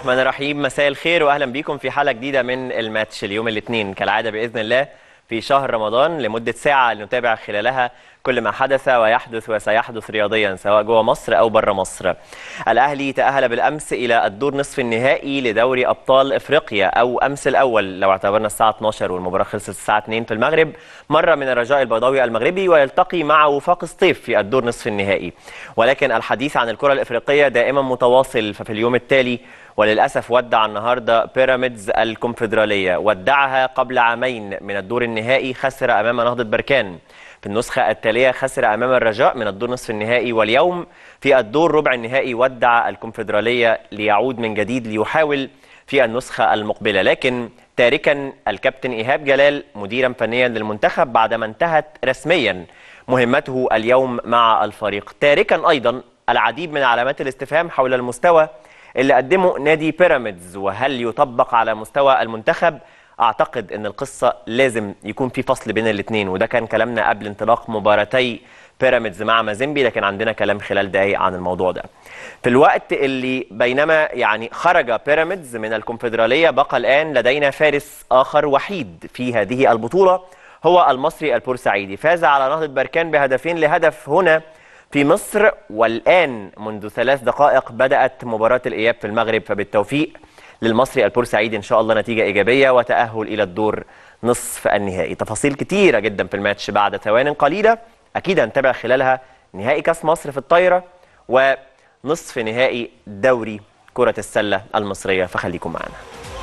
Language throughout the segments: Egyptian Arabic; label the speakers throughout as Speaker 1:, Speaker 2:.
Speaker 1: الرحمن الرحيم مساء الخير واهلا بيكم في حلقه جديده من الماتش اليوم الاثنين كالعاده باذن الله في شهر رمضان لمده ساعه نتابع خلالها كل ما حدث ويحدث وسيحدث رياضيا سواء جوه مصر او بره مصر. الاهلي تاهل بالامس الى الدور نصف النهائي لدوري ابطال افريقيا او امس الاول لو اعتبرنا الساعه 12 والمباراه خلصت الساعه 2 في المغرب مره من الرجاء البيضاوي المغربي ويلتقي مع وفاق سطيف في الدور نصف النهائي. ولكن الحديث عن الكره الافريقيه دائما متواصل ففي اليوم التالي وللأسف ودع النهاردة بيراميدز الكونفدرالية ودعها قبل عامين من الدور النهائي خسر أمام نهضة بركان في النسخة التالية خسر أمام الرجاء من الدور نصف النهائي واليوم في الدور ربع النهائي ودع الكونفدرالية ليعود من جديد ليحاول في النسخة المقبلة لكن تاركا الكابتن إيهاب جلال مديرا فنيا للمنتخب بعدما انتهت رسميا مهمته اليوم مع الفريق تاركا أيضا العديد من علامات الاستفهام حول المستوى اللي قدمه نادي بيراميدز وهل يطبق على مستوى المنتخب اعتقد ان القصه لازم يكون في فصل بين الاثنين وده كان كلامنا قبل انطلاق مباراتي بيراميدز مع مازيمبي لكن عندنا كلام خلال دقايق عن الموضوع ده في الوقت اللي بينما يعني خرج بيراميدز من الكونفدراليه بقى الان لدينا فارس اخر وحيد في هذه البطوله هو المصري البورسعيدي فاز على نهضه بركان بهدفين لهدف هنا في مصر والآن منذ ثلاث دقائق بدأت مباراة الإياب في المغرب فبالتوفيق للمصري البورسعيدي إن شاء الله نتيجة إيجابية وتأهل إلى الدور نصف النهائي تفاصيل كتيرة جدا في الماتش بعد ثوان قليلة أكيد هنتابع خلالها نهائي كاس مصر في الطايرة ونصف نهائي دوري كرة السلة المصرية فخليكم معنا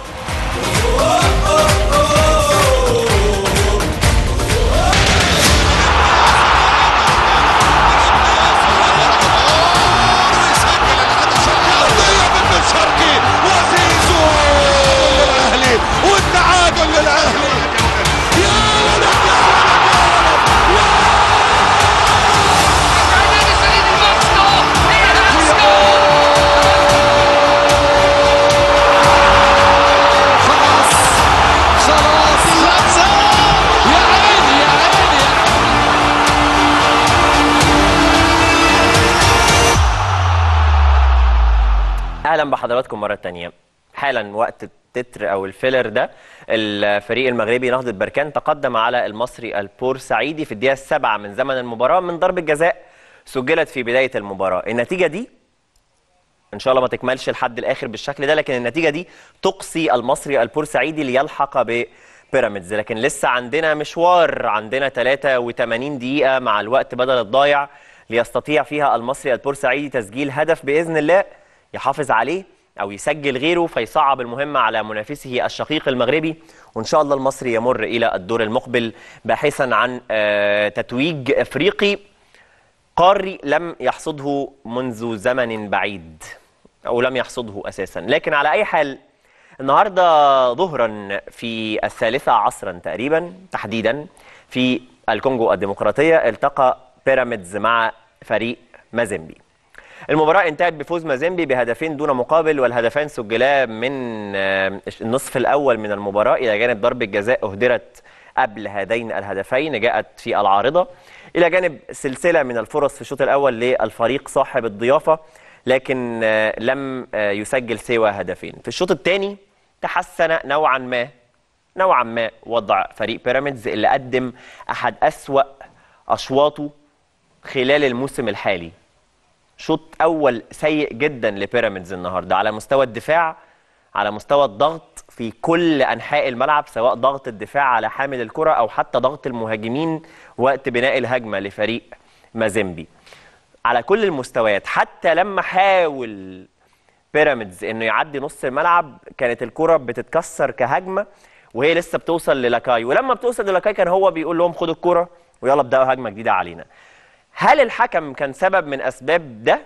Speaker 2: والتعادل للاهلي يا ولد يا ولد يا
Speaker 3: خلاص خلاص خمسة يا عيني يا عيني يا
Speaker 1: اهلا بحضراتكم مره تانية حالا وقت التتر او الفيلر ده الفريق المغربي نهضه بركان تقدم على المصري البورسعيدي في الدقيقه السابعه من زمن المباراه من ضربه جزاء سجلت في بدايه المباراه النتيجه دي ان شاء الله ما تكملش لحد الاخر بالشكل ده لكن النتيجه دي تقصي المصري البورسعيدي ليلحق ببيراميدز لكن لسه عندنا مشوار عندنا 83 دقيقه مع الوقت بدل الضايع ليستطيع فيها المصري البورسعيدي تسجيل هدف باذن الله يحافظ عليه او يسجل غيره فيصعب المهمه على منافسه الشقيق المغربي وان شاء الله المصري يمر الى الدور المقبل باحثا عن آه، تتويج افريقي قاري لم يحصده منذ زمن بعيد او لم يحصده اساسا لكن على اي حال النهارده ظهرا في الثالثه عصرا تقريبا تحديدا في الكونغو الديمقراطيه التقى بيراميدز مع فريق مازيمبي المباراة انتهت بفوز مازيمبي بهدفين دون مقابل والهدفان سجلا من آه، النصف الأول من المباراة إلى جانب ضربة جزاء أهدرت قبل هذين الهدفين جاءت في العارضة إلى جانب سلسلة من الفرص في الشوط الأول للفريق صاحب الضيافة لكن آه، لم آه، يسجل سوى هدفين في الشوط الثاني تحسن نوعا ما نوعا ما وضع فريق بيراميدز اللي قدم أحد أسوأ أشواطه خلال الموسم الحالي شوط اول سيء جدا لبيراميدز النهارده على مستوى الدفاع على مستوى الضغط في كل انحاء الملعب سواء ضغط الدفاع على حامل الكره او حتى ضغط المهاجمين وقت بناء الهجمه لفريق مازيمبي على كل المستويات حتى لما حاول بيراميدز انه يعدي نص الملعب كانت الكره بتتكسر كهجمه وهي لسه بتوصل للاكاي ولما بتوصل للاكاي كان هو بيقول لهم خدوا الكره ويلا ابداوا هجمه جديده علينا هل الحكم كان سبب من اسباب ده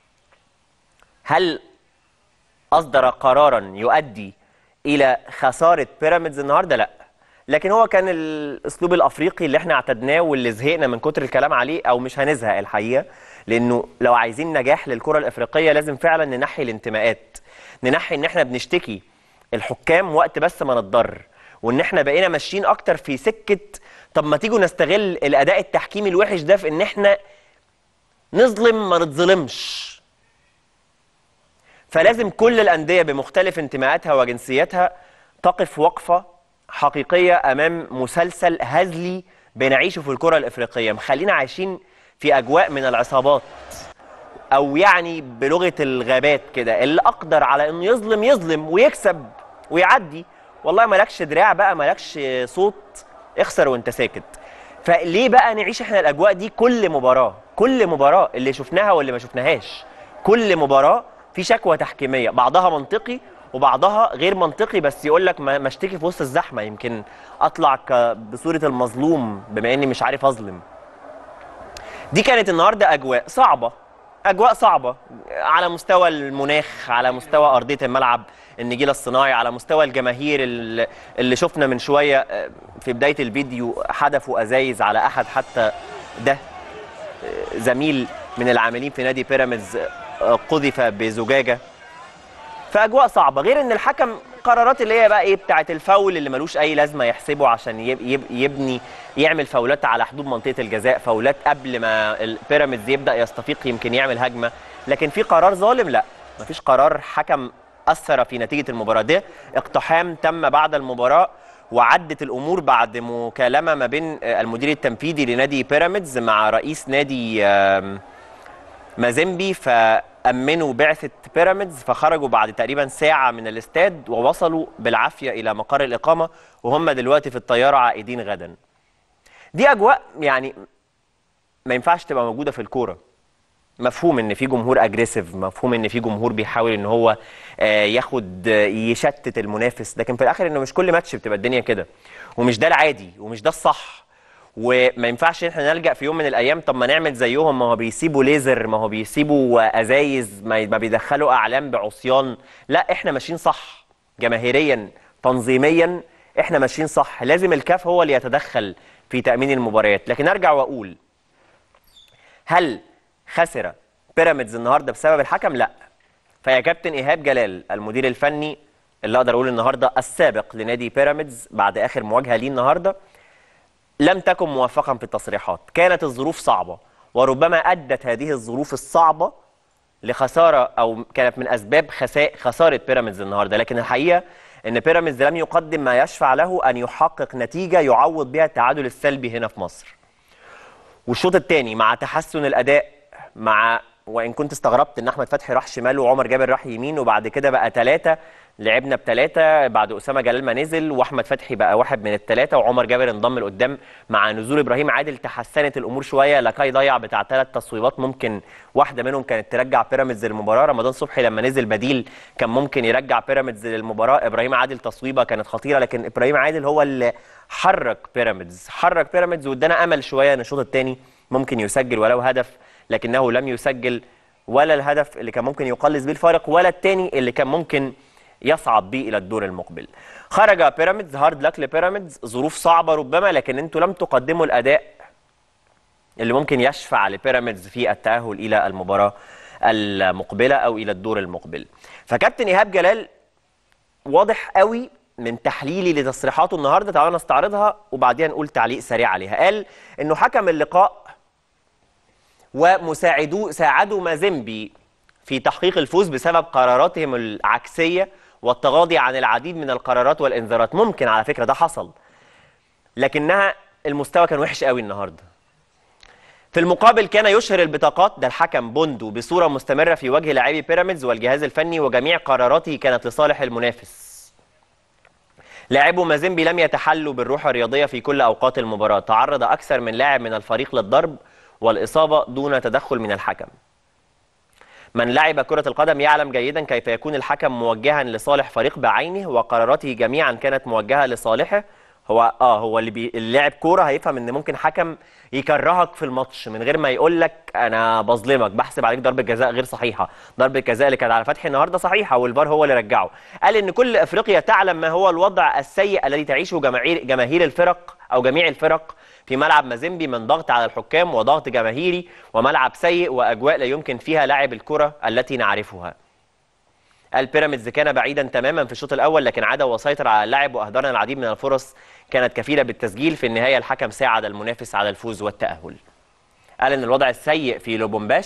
Speaker 1: هل اصدر قرارا يؤدي الى خساره بيراميدز النهارده لا لكن هو كان الاسلوب الافريقي اللي احنا اعتدناه واللي زهقنا من كتر الكلام عليه او مش هنزهق الحقيقه لانه لو عايزين نجاح للكره الافريقيه لازم فعلا ننحي الانتماءات ننحي ان احنا بنشتكي الحكام وقت بس ما نتضرر وان احنا بقينا ماشيين اكتر في سكه طب ما تيجوا نستغل الاداء التحكيمي الوحش ده في ان احنا نظلم ما نتظلمش فلازم كل الانديه بمختلف انتماءاتها وجنسياتها تقف وقفه حقيقيه امام مسلسل هزلي بنعيشه في الكره الافريقيه مخلينا عايشين في اجواء من العصابات او يعني بلغه الغابات كده اللي اقدر على انه يظلم يظلم ويكسب ويعدي والله مالكش دراع بقى مالكش صوت اخسر وانت ساكت فليه بقى نعيش احنا الاجواء دي كل مباراه كل مباراه اللي شفناها واللي ما شفناهاش كل مباراه في شكوى تحكيميه بعضها منطقي وبعضها غير منطقي بس يقول لك ما ما اشتكي في وسط الزحمه يمكن اطلع ك- بصوره المظلوم بما اني مش عارف اظلم دي كانت النهارده اجواء صعبه اجواء صعبه على مستوى المناخ على مستوى ارضيه الملعب النجيل الصناعي على مستوى الجماهير اللي اللي شفنا من شويه آه، في بدايه الفيديو حدفوا ازايز على احد حتى ده آه، زميل من العاملين في نادي بيراميدز آه، قذف بزجاجه فاجواء صعبه غير ان الحكم قرارات اللي هي بقى ايه بتاعه الفاول اللي ملوش اي لازمه يحسبه عشان يب يب يبني يعمل فاولات على حدود منطقه الجزاء فاولات قبل ما البيراميدز يبدا يستفيق يمكن يعمل هجمه لكن في قرار ظالم لا مفيش قرار حكم اثر في نتيجه المباراه ده اقتحام تم بعد المباراه وعدت الامور بعد مكالمه ما بين المدير التنفيذي لنادي بيراميدز مع رئيس نادي آم، مازيمبي فأمنوا بعثة بيراميدز فخرجوا بعد تقريبا ساعة من الاستاد ووصلوا بالعافية إلى مقر الإقامة وهم دلوقتي في الطيارة عائدين غدا دي أجواء يعني ما ينفعش تبقى موجودة في الكورة مفهوم ان في جمهور اجريسيف مفهوم ان في جمهور بيحاول ان هو آه، ياخد آه، يشتت المنافس لكن في الاخر انه مش كل ماتش بتبقى الدنيا كده ومش ده العادي ومش ده الصح وما ينفعش احنا نلجا في يوم من الايام طب ما نعمل زيهم ما هو بيسيبوا ليزر ما هو بيسيبوا ازايز ما ما بيدخلوا اعلام بعصيان لا احنا ماشيين صح جماهيريا تنظيميا احنا ماشيين صح لازم الكاف هو اللي يتدخل في تامين المباريات لكن ارجع واقول هل خسر بيراميدز النهارده بسبب الحكم؟ لا. فيا كابتن ايهاب جلال المدير الفني اللي اقدر اقول النهارده السابق لنادي بيراميدز بعد اخر مواجهه ليه النهارده لم تكن موفقا في التصريحات، كانت الظروف صعبه وربما ادت هذه الظروف الصعبه لخساره او كانت من اسباب خسا- خساره بيراميدز النهارده، لكن الحقيقه ان بيراميدز لم يقدم ما يشفع له ان يحقق نتيجه يعوض بها التعادل السلبي هنا في مصر. والشوط الثاني مع تحسن الاداء مع وان كنت استغربت ان احمد فتحي راح شمال وعمر جابر راح يمين وبعد كده بقى ثلاثه لعبنا بثلاثه بعد اسامه جلال ما نزل واحمد فتحي بقى واحد من الثلاثه وعمر جابر انضم لقدام مع نزول ابراهيم عادل تحسنت الامور شويه لكي ضيع بتاع ثلاث تصويبات ممكن واحده منهم كانت ترجع بيراميدز للمباراه رمضان صبحي لما نزل بديل كان ممكن يرجع بيراميدز للمباراه ابراهيم عادل تصويبه كانت خطيره لكن ابراهيم عادل هو اللي حرك بيراميدز حرك بيراميدز وادانا امل شويه ان الشوط الثاني ممكن يسجل ولو هدف لكنه لم يسجل ولا الهدف اللي كان ممكن يقلص بيه الفارق ولا الثاني اللي كان ممكن يصعد بيه الى الدور المقبل خرج بيراميدز هارد لك لبيراميدز ظروف صعبه ربما لكن انتوا لم تقدموا الاداء اللي ممكن يشفع لبيراميدز في التاهل الى المباراه المقبله او الى الدور المقبل فكابتن ايهاب جلال واضح قوي من تحليلي لتصريحاته النهارده تعالوا نستعرضها وبعدين نقول تعليق سريع عليها قال انه حكم اللقاء ومساعدوه ساعدوا مازيمبي في تحقيق الفوز بسبب قراراتهم العكسيه والتغاضي عن العديد من القرارات والانذارات ممكن على فكره ده حصل لكنها المستوى كان وحش قوي النهارده في المقابل كان يشهر البطاقات ده الحكم بوندو بصوره مستمره في وجه لاعبي بيراميدز والجهاز الفني وجميع قراراته كانت لصالح المنافس لاعبو مازيمبي لم يتحلوا بالروح الرياضيه في كل اوقات المباراه تعرض اكثر من لاعب من الفريق للضرب والاصابه دون تدخل من الحكم من لعب كرة القدم يعلم جيدا كيف يكون الحكم موجها لصالح فريق بعينه وقراراته جميعا كانت موجهة لصالحه هو اه هو اللي, بي... اللي لعب كوره هيفهم ان ممكن حكم يكرهك في الماتش من غير ما يقول لك انا بظلمك بحسب عليك ضربه جزاء غير صحيحه ضربه جزاء اللي كانت على فتحي النهارده صحيحه والفار هو اللي رجعه قال ان كل افريقيا تعلم ما هو الوضع السيء الذي تعيشه جماهير جماهير الفرق او جميع الفرق في ملعب مازيمبي من ضغط على الحكام وضغط جماهيري وملعب سيء واجواء لا يمكن فيها لعب الكره التي نعرفها البيراميدز كان بعيدا تماما في الشوط الاول لكن عاد وسيطر على اللعب واهدرنا العديد من الفرص كانت كفيله بالتسجيل في النهايه الحكم ساعد المنافس على الفوز والتاهل قال ان الوضع السيء في لوبومباشي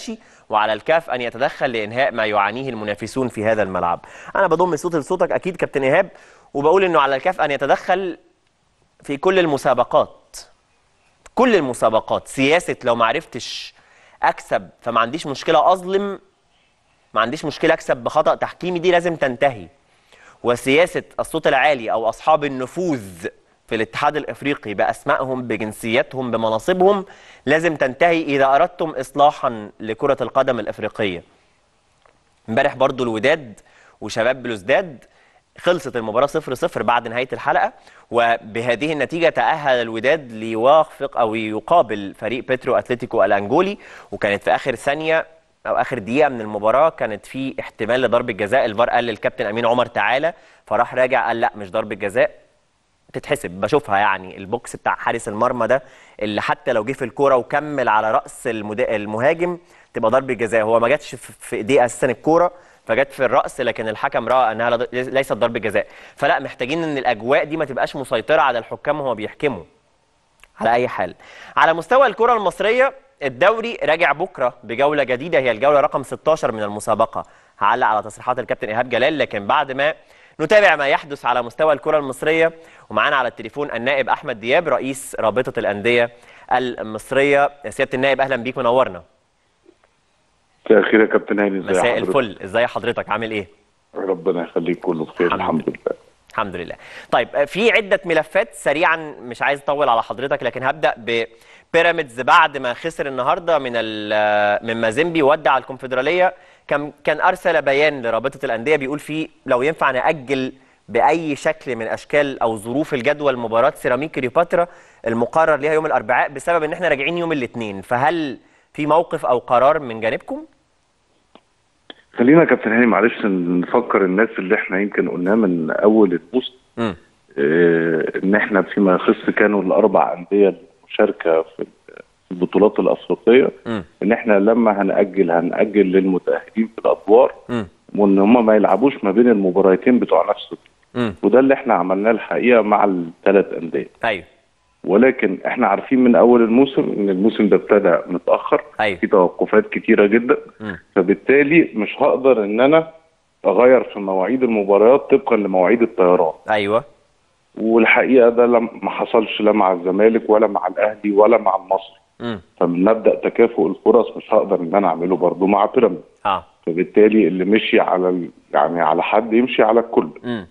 Speaker 1: وعلى الكاف ان يتدخل لانهاء ما يعانيه المنافسون في هذا الملعب انا بضم صوت لصوتك اكيد كابتن ايهاب وبقول انه على الكاف ان يتدخل في كل المسابقات كل المسابقات سياسه لو ما عرفتش اكسب فما عنديش مشكله اظلم ما عنديش مشكله اكسب بخطا تحكيمي دي لازم تنتهي وسياسه الصوت العالي او اصحاب النفوذ في الاتحاد الافريقي باسمائهم بجنسياتهم بمناصبهم لازم تنتهي اذا اردتم اصلاحا لكره القدم الافريقيه امبارح برضو الوداد وشباب بلوزداد خلصت المباراة 0-0 بعد نهاية الحلقة وبهذه النتيجة تأهل الوداد ليوافق أو يقابل فريق بيترو أتلتيكو الأنجولي وكانت في آخر ثانية أو آخر دقيقة من المباراة كانت في احتمال لضربة جزاء الفار قال للكابتن أمين عمر تعالى فراح راجع قال لا مش ضربة جزاء تتحسب بشوفها يعني البوكس بتاع حارس المرمى ده اللي حتى لو جه في الكوره وكمل على راس المدا... المهاجم تبقى ضربه جزاء هو ما جاتش في في ايديه اساسا الكوره فجت في الراس لكن الحكم راى انها لا- ليست ضربه جزاء فلا محتاجين ان الاجواء دي ما تبقاش مسيطره على الحكام وهو بيحكموا على اي حال على مستوى الكره المصريه الدوري راجع بكره بجوله جديده هي الجوله رقم 16 من المسابقه هعلق على تصريحات الكابتن ايهاب جلال لكن بعد ما نتابع ما يحدث على مستوى الكره المصريه ومعانا على التليفون النائب احمد دياب رئيس رابطه الانديه المصريه سياده النائب اهلا بيك منورنا
Speaker 4: مساء الخير يا كابتن هاني ازي
Speaker 1: مساء
Speaker 4: حضرتك؟
Speaker 1: الفل ازاي حضرتك عامل ايه
Speaker 4: ربنا يخليك كله بخير
Speaker 1: الحمد
Speaker 4: الحمد لله
Speaker 1: الحمد لله طيب آه، في عده ملفات سريعا مش عايز اطول على حضرتك لكن هبدا ببيراميدز بعد ما خسر النهارده من ال- من مازيمبي ودع الكونفدراليه كان كان ارسل بيان لرابطه الانديه بيقول فيه لو ينفع ناجل باي شكل من اشكال او ظروف الجدول مباراه سيراميك كليوباترا المقرر ليها يوم الاربعاء بسبب ان احنا راجعين يوم الاثنين فهل في موقف او قرار من جانبكم
Speaker 4: خلينا يا كابتن هاني معلش نفكر الناس اللي احنا يمكن قلناه من اول الموسم
Speaker 1: امم
Speaker 4: اه ان احنا فيما يخص كانوا الاربع انديه المشاركه في البطولات الافريقيه
Speaker 1: امم
Speaker 4: ان احنا لما هنأجل هنأجل للمتأهلين في الادوار
Speaker 1: امم
Speaker 4: وان هم ما يلعبوش ما بين المباراتين بتوع نفس الدور.
Speaker 1: امم
Speaker 4: وده اللي احنا عملناه الحقيقه مع الثلاث انديه
Speaker 1: ايوه
Speaker 4: ولكن احنا عارفين من اول الموسم ان الموسم ده ابتدى متاخر
Speaker 1: أيوة.
Speaker 4: في توقفات كتيره جدا
Speaker 1: مم.
Speaker 4: فبالتالي مش هقدر ان انا اغير في مواعيد المباريات طبقا لمواعيد الطيران
Speaker 1: ايوه
Speaker 4: والحقيقه ده لم ما حصلش لا مع الزمالك ولا مع الاهلي ولا مع المصري
Speaker 1: امم
Speaker 4: فمن مبدا تكافؤ الفرص مش هقدر ان انا اعمله برضه مع بيراميدز
Speaker 1: اه
Speaker 4: فبالتالي اللي مشي على ال... يعني على حد يمشي على الكل
Speaker 1: امم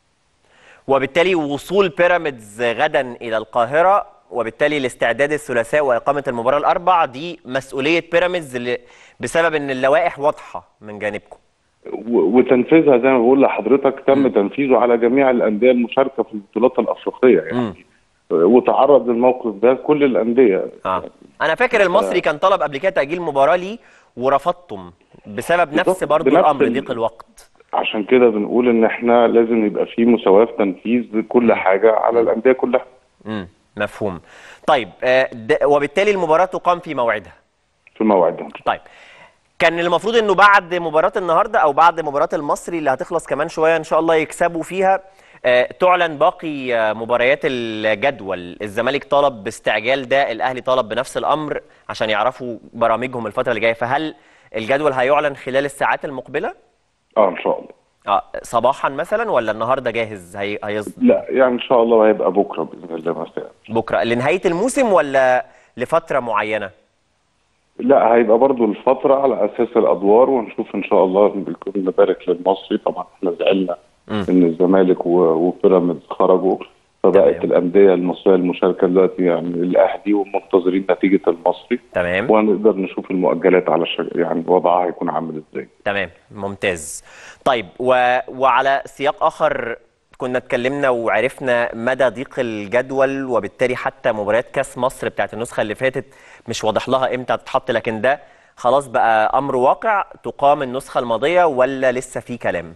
Speaker 1: وبالتالي وصول بيراميدز غدا الى القاهره وبالتالي الاستعداد الثلاثاء واقامه المباراه الاربع دي مسؤوليه بيراميدز اللي بسبب ان اللوائح واضحه من جانبكم
Speaker 4: و- وتنفيذها زي ما بقول لحضرتك تم تنفيذه على جميع الانديه المشاركه في البطولات الافريقيه يعني وتعرض للموقف ده كل الانديه
Speaker 1: اه انا فاكر المصري كان طلب قبل كده تاجيل مباراه ليه ورفضتم بسبب نفس
Speaker 4: بالظبط،
Speaker 1: برضو
Speaker 4: بنفس
Speaker 1: الامر
Speaker 4: ال-
Speaker 1: ضيق الوقت
Speaker 4: عشان كده بنقول ان احنا لازم يبقى في مساواه في تنفيذ كل حاجه على الانديه كلها
Speaker 1: امم مفهوم طيب آه د- وبالتالي المباراه تقام في موعدها
Speaker 4: في موعدهم
Speaker 1: طيب كان المفروض انه بعد مباراة النهارده او بعد مباراة المصري اللي هتخلص كمان شوية ان شاء الله يكسبوا فيها آه، تعلن باقي آه، مباريات الجدول الزمالك طلب باستعجال ده الاهلي طلب بنفس الامر عشان يعرفوا برامجهم الفترة اللي جايه فهل الجدول هيعلن خلال الساعات المقبلة
Speaker 4: اه ان شاء الله
Speaker 1: اه صباحا مثلا ولا النهارده جاهز هي... هيصدر
Speaker 4: لا يعني ان شاء الله هيبقى بكره باذن الله مساء
Speaker 1: بكره لنهاية الموسم ولا لفترة معينة
Speaker 4: لا هيبقى برضو الفتره على اساس الادوار ونشوف ان شاء الله بنكون نبارك للمصري طبعا احنا زعلنا
Speaker 1: مم.
Speaker 4: ان الزمالك و- وبيراميدز خرجوا فبقت
Speaker 1: تمام.
Speaker 4: الانديه المصريه المشاركه دلوقتي يعني الاهلي ومنتظرين نتيجه المصري
Speaker 1: تمام
Speaker 4: وهنقدر نشوف المؤجلات على شك... يعني وضعها هيكون عامل ازاي
Speaker 1: تمام ممتاز طيب و... وعلى سياق اخر كنا اتكلمنا وعرفنا مدى ضيق الجدول وبالتالي حتى مباريات كاس مصر بتاعت النسخه اللي فاتت مش واضح لها امتى هتتحط لكن ده خلاص بقى امر واقع تقام النسخه الماضيه ولا لسه في كلام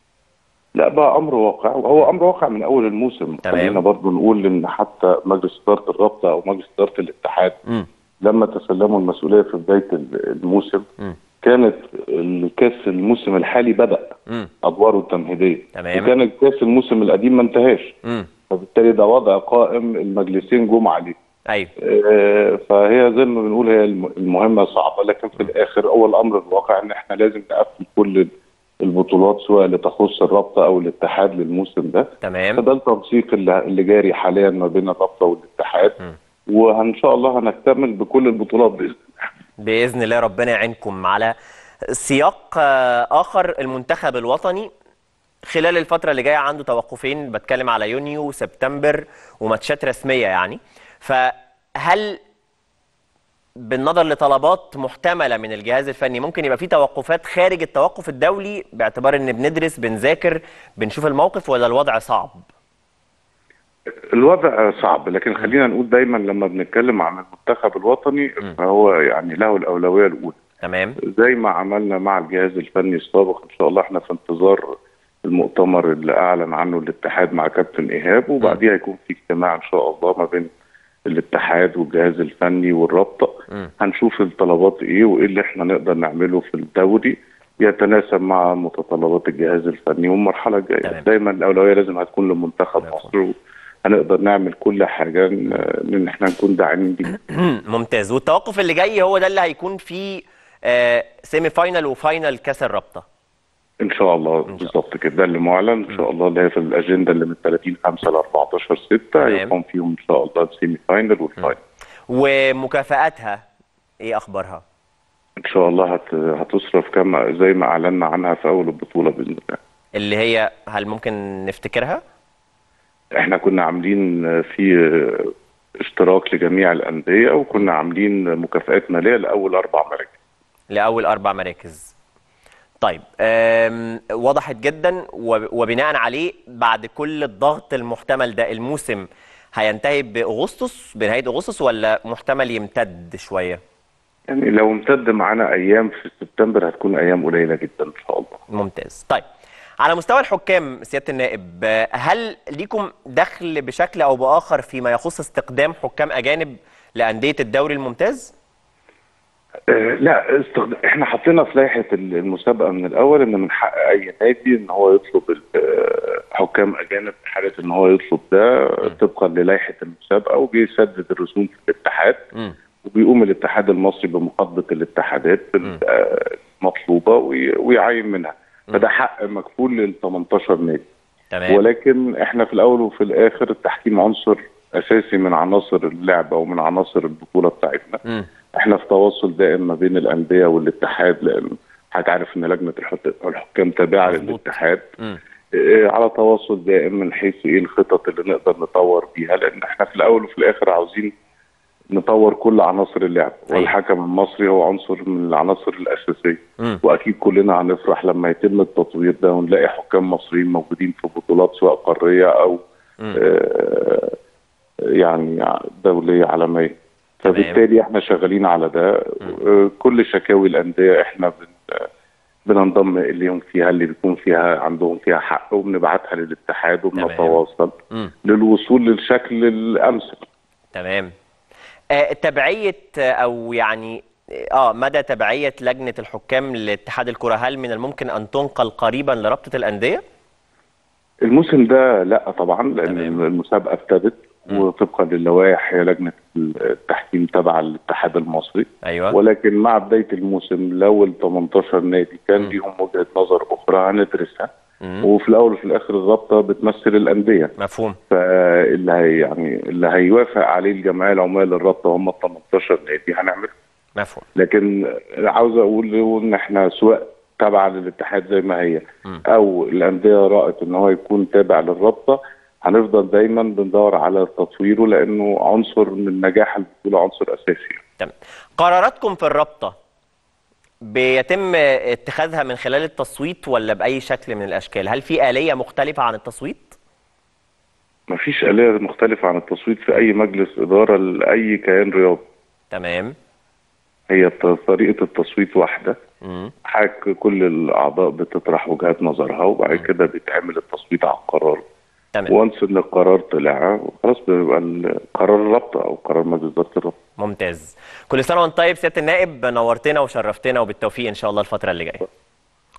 Speaker 4: لا بقى امر واقع وهو امر واقع من اول الموسم
Speaker 1: تمام.
Speaker 4: خلينا برضو نقول ان حتى مجلس اداره الرابطه او مجلس اداره الاتحاد
Speaker 1: امم
Speaker 4: لما تسلموا المسؤوليه في بدايه ال- الموسم
Speaker 1: مم.
Speaker 4: كانت الكاس الموسم الحالي بدا
Speaker 1: امم
Speaker 4: ادواره التمهيديه
Speaker 1: تمام.
Speaker 4: وكان الكاس الموسم القديم ما انتهاش
Speaker 1: امم
Speaker 4: فبالتالي ده وضع قائم المجلسين جم عليه
Speaker 1: ايوه
Speaker 4: آه، فهي زي ما بنقول هي الم- المهمه صعبه لكن في الاخر هو الامر الواقع ان احنا لازم نقفل كل البطولات سواء اللي تخص الرابطه او الاتحاد للموسم ده
Speaker 1: تمام
Speaker 4: فده التنسيق اللي اللي جاري حاليا ما بين الرابطه والاتحاد وان شاء الله هنكتمل بكل البطولات باذن الله
Speaker 1: باذن الله ربنا يعينكم على سياق آه، اخر المنتخب الوطني خلال الفتره اللي جايه عنده توقفين بتكلم على يونيو وسبتمبر وماتشات رسميه يعني فهل بالنظر لطلبات محتمله من الجهاز الفني ممكن يبقى في توقفات خارج التوقف الدولي باعتبار ان بندرس بنذاكر بنشوف الموقف ولا الوضع صعب
Speaker 4: الوضع صعب لكن خلينا نقول دايما لما بنتكلم عن المنتخب الوطني فهو يعني له الاولويه الاولى
Speaker 1: تمام
Speaker 4: زي ما عملنا مع الجهاز الفني السابق ان شاء الله احنا في انتظار المؤتمر اللي اعلن عنه الاتحاد مع كابتن ايهاب وبعديها يكون في اجتماع ان شاء الله ما بين الاتحاد والجهاز الفني والرابطه هنشوف الطلبات ايه وايه اللي احنا نقدر نعمله في الدوري يتناسب مع متطلبات الجهاز الفني والمرحله الجايه
Speaker 1: تمام.
Speaker 4: دايما الاولويه لازم هتكون لمنتخب
Speaker 1: مفهوم.
Speaker 4: مصر هنقدر نعمل كل حاجه ان إن احنا نكون داعمين بيه
Speaker 1: ممتاز والتوقف اللي جاي هو ده اللي هيكون فيه آه سيمي فاينل وفاينل كاس الرابطه
Speaker 4: ان شاء الله بالظبط كده ده اللي معلن ان شاء الله اللي هي في الاجنده اللي من 30 5 ل 14 6
Speaker 1: تمام.
Speaker 4: هيقام فيهم ان شاء الله السيمي فاينل والفاينل
Speaker 1: ومكافآتها ايه اخبارها
Speaker 4: ان شاء الله هت... هتصرف كما زي ما اعلنا عنها في اول البطوله باذن الله
Speaker 1: اللي هي هل ممكن نفتكرها
Speaker 4: احنا كنا عاملين في اشتراك لجميع الانديه وكنا عاملين مكافآت ماليه لاول اربع مراكز
Speaker 1: لاول اربع مراكز طيب آم، وضحت جدا وب- وبناء عليه بعد كل الضغط المحتمل ده الموسم هينتهي باغسطس بنهايه اغسطس ولا محتمل يمتد شويه
Speaker 4: يعني لو امتد معانا ايام في سبتمبر هتكون ايام قليله جدا ان شاء الله
Speaker 1: ممتاز طيب على مستوى الحكام سياده النائب آه، هل ليكم دخل بشكل او باخر فيما يخص استقدام حكام اجانب لانديه الدوري الممتاز
Speaker 4: آه، لا استخد... احنا حطينا في لائحه المسابقه من الاول ان من حق اي نادي ان هو يطلب ال- آه، حكام اجانب في حاله ان هو يطلب ده طبقا للائحه المسابقه وبيسدد الرسوم في الاتحاد
Speaker 1: مم.
Speaker 4: وبيقوم الاتحاد المصري بمقاضه الاتحادات ال- آه، المطلوبه وي- ويعين منها فده حق مكفول لل 18 نادي
Speaker 1: تمام
Speaker 4: ولكن احنا في الاول وفي الاخر التحكيم عنصر اساسي من عناصر اللعبه ومن عناصر البطوله بتاعتنا
Speaker 1: مم.
Speaker 4: احنا في تواصل دائم ما بين الانديه والاتحاد لان هتعرف ان لجنه الحت- الحكام تابعه
Speaker 1: مظبوط.
Speaker 4: للاتحاد
Speaker 1: مم.
Speaker 4: إيه، على تواصل دائم من حيث ايه الخطط اللي نقدر نطور بيها لان احنا في الاول وفي الاخر عاوزين نطور كل عناصر اللعب
Speaker 1: أيوة.
Speaker 4: والحكم المصري هو عنصر من العناصر الاساسيه
Speaker 1: مم.
Speaker 4: واكيد كلنا هنفرح لما يتم التطوير ده ونلاقي حكام مصريين موجودين في بطولات سواء قاريه او آه يعني دوليه عالميه
Speaker 1: تمام.
Speaker 4: فبالتالي احنا شغالين على ده آه، كل شكاوي الانديه احنا بن بننضم اليهم فيها اللي بيكون فيها عندهم فيها حق وبنبعتها للاتحاد وبنتواصل
Speaker 1: مم.
Speaker 4: للوصول للشكل الامثل
Speaker 1: تمام آه، تبعية آه، أو يعني اه مدى تبعية لجنة الحكام لاتحاد الكرة هل من الممكن أن تنقل قريبا لرابطة الأندية؟
Speaker 4: الموسم ده لا طبعا لان
Speaker 1: تمام.
Speaker 4: المسابقه ابتدت وطبقا للوائح هي لجنه التحكيم تبع الاتحاد المصري
Speaker 1: أيوه
Speaker 4: ولكن مع بدايه الموسم لو ال 18 نادي كان ليهم وجهه نظر اخرى هندرسها
Speaker 1: مم.
Speaker 4: وفي الاول وفي الاخر الرابطه بتمثل الانديه
Speaker 1: مفهوم
Speaker 4: فاللي هي يعني اللي هيوافق عليه الجمعيه العموميه للرابطه هم ال 18 نادي هنعمل
Speaker 1: مفهوم
Speaker 4: لكن عاوز اقول ان احنا سواء تابعه للاتحاد زي ما هي او الانديه رأت ان هو يكون تابع للرابطه هنفضل دايما بندور على تطويره لانه عنصر من نجاح البطوله عنصر اساسي
Speaker 1: تمام قراراتكم في الرابطة بيتم اتخاذها من خلال التصويت ولا بأي شكل من الأشكال؟ هل في آلية مختلفة عن التصويت؟
Speaker 4: مفيش آلية مختلفة عن التصويت في أي مجلس إدارة لأي كيان رياضي
Speaker 1: تمام
Speaker 4: هي ط- طريقة التصويت واحدة
Speaker 1: مم.
Speaker 4: حاك كل الأعضاء بتطرح وجهات نظرها وبعد كده بيتعمل التصويت على القرار
Speaker 1: تمام
Speaker 4: وانس ان القرار طلع خلاص بيبقى القرار الرابطه او قرار مجلس اداره الرابطه
Speaker 1: ممتاز كل سنة وأنت طيب سيادة النائب نورتنا وشرفتنا وبالتوفيق إن شاء الله الفترة اللي جاية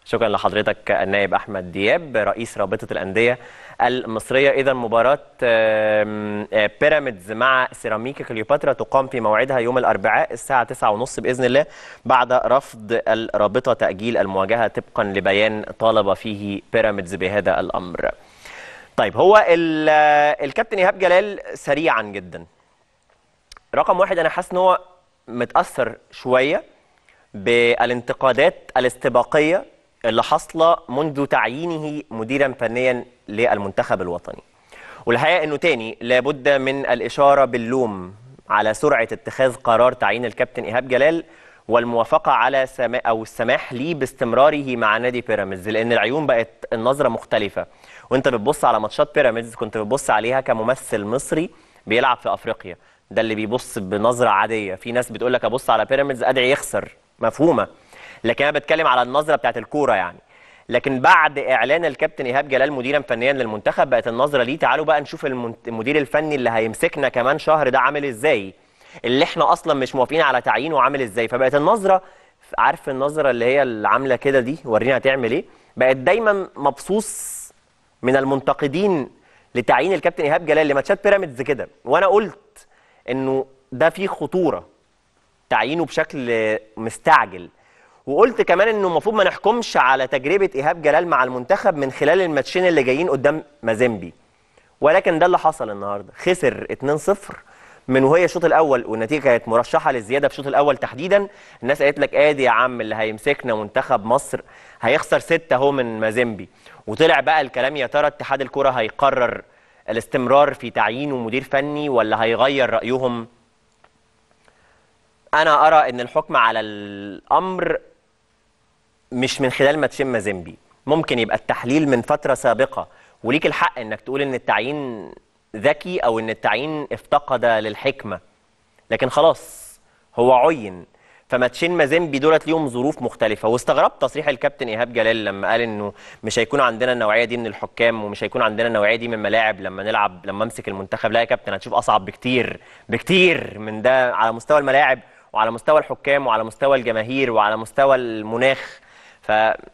Speaker 1: شكرا لحضرتك النائب احمد دياب رئيس رابطه الانديه المصريه اذا مباراه آم، آه، بيراميدز مع سيراميكا كليوباترا تقام في موعدها يوم الاربعاء الساعه 9:30 باذن الله بعد رفض الرابطه تاجيل المواجهه طبقا لبيان طالب فيه بيراميدز بهذا الامر. طيب هو ال- آه، الكابتن ايهاب جلال سريعا جدا رقم واحد انا حاسس ان هو متاثر شويه بالانتقادات الاستباقيه اللي حاصله منذ تعيينه مديرا فنيا للمنتخب الوطني والحقيقه انه تاني لابد من الاشاره باللوم على سرعه اتخاذ قرار تعيين الكابتن ايهاب جلال والموافقه على سما او السماح ليه باستمراره مع نادي بيراميدز لان العيون بقت النظره مختلفه وانت بتبص على ماتشات بيراميدز كنت بتبص عليها كممثل مصري بيلعب في افريقيا ده اللي بيبص بنظره عاديه في ناس بتقول لك ابص على بيراميدز ادعي يخسر مفهومه لكن انا بتكلم على النظره بتاعت الكوره يعني لكن بعد اعلان الكابتن ايهاب جلال مديرا فنيا للمنتخب بقت النظره ليه تعالوا بقى نشوف المنت- المدير الفني اللي هيمسكنا كمان شهر ده عامل ازاي اللي احنا اصلا مش موافقين على تعيينه عامل ازاي فبقت النظره عارف النظره اللي هي اللي عامله كده دي ورينا هتعمل ايه بقت دايما مبسوط من المنتقدين لتعيين الكابتن ايهاب جلال لماتشات بيراميدز كده وانا قلت انه ده فيه خطوره تعيينه بشكل مستعجل وقلت كمان انه المفروض ما نحكمش على تجربه ايهاب جلال مع المنتخب من خلال الماتشين اللي جايين قدام مازيمبي ولكن ده اللي حصل النهارده خسر 2-0 من وهي الشوط الاول والنتيجه كانت مرشحه للزياده في الشوط الاول تحديدا الناس قالت لك ادي يا عم اللي هيمسكنا منتخب مصر هيخسر ستة اهو من مازيمبي وطلع بقى الكلام يا ترى اتحاد الكره هيقرر الاستمرار في تعيينه مدير فني ولا هيغير رايهم انا ارى ان الحكم على الامر مش من خلال ماتشين مازيمبي ممكن يبقى التحليل من فتره سابقه وليك الحق انك تقول ان التعيين ذكي او ان التعيين افتقد للحكمه لكن خلاص هو عين فماتشين مازيمبي دولت ليهم ظروف مختلفه واستغربت تصريح الكابتن ايهاب جلال لما قال انه مش هيكون عندنا النوعيه دي من الحكام ومش هيكون عندنا النوعيه دي من الملاعب لما نلعب لما امسك المنتخب لا يا كابتن هتشوف اصعب بكتير بكتير من ده على مستوى الملاعب وعلى مستوى الحكام وعلى مستوى الجماهير وعلى مستوى المناخ ف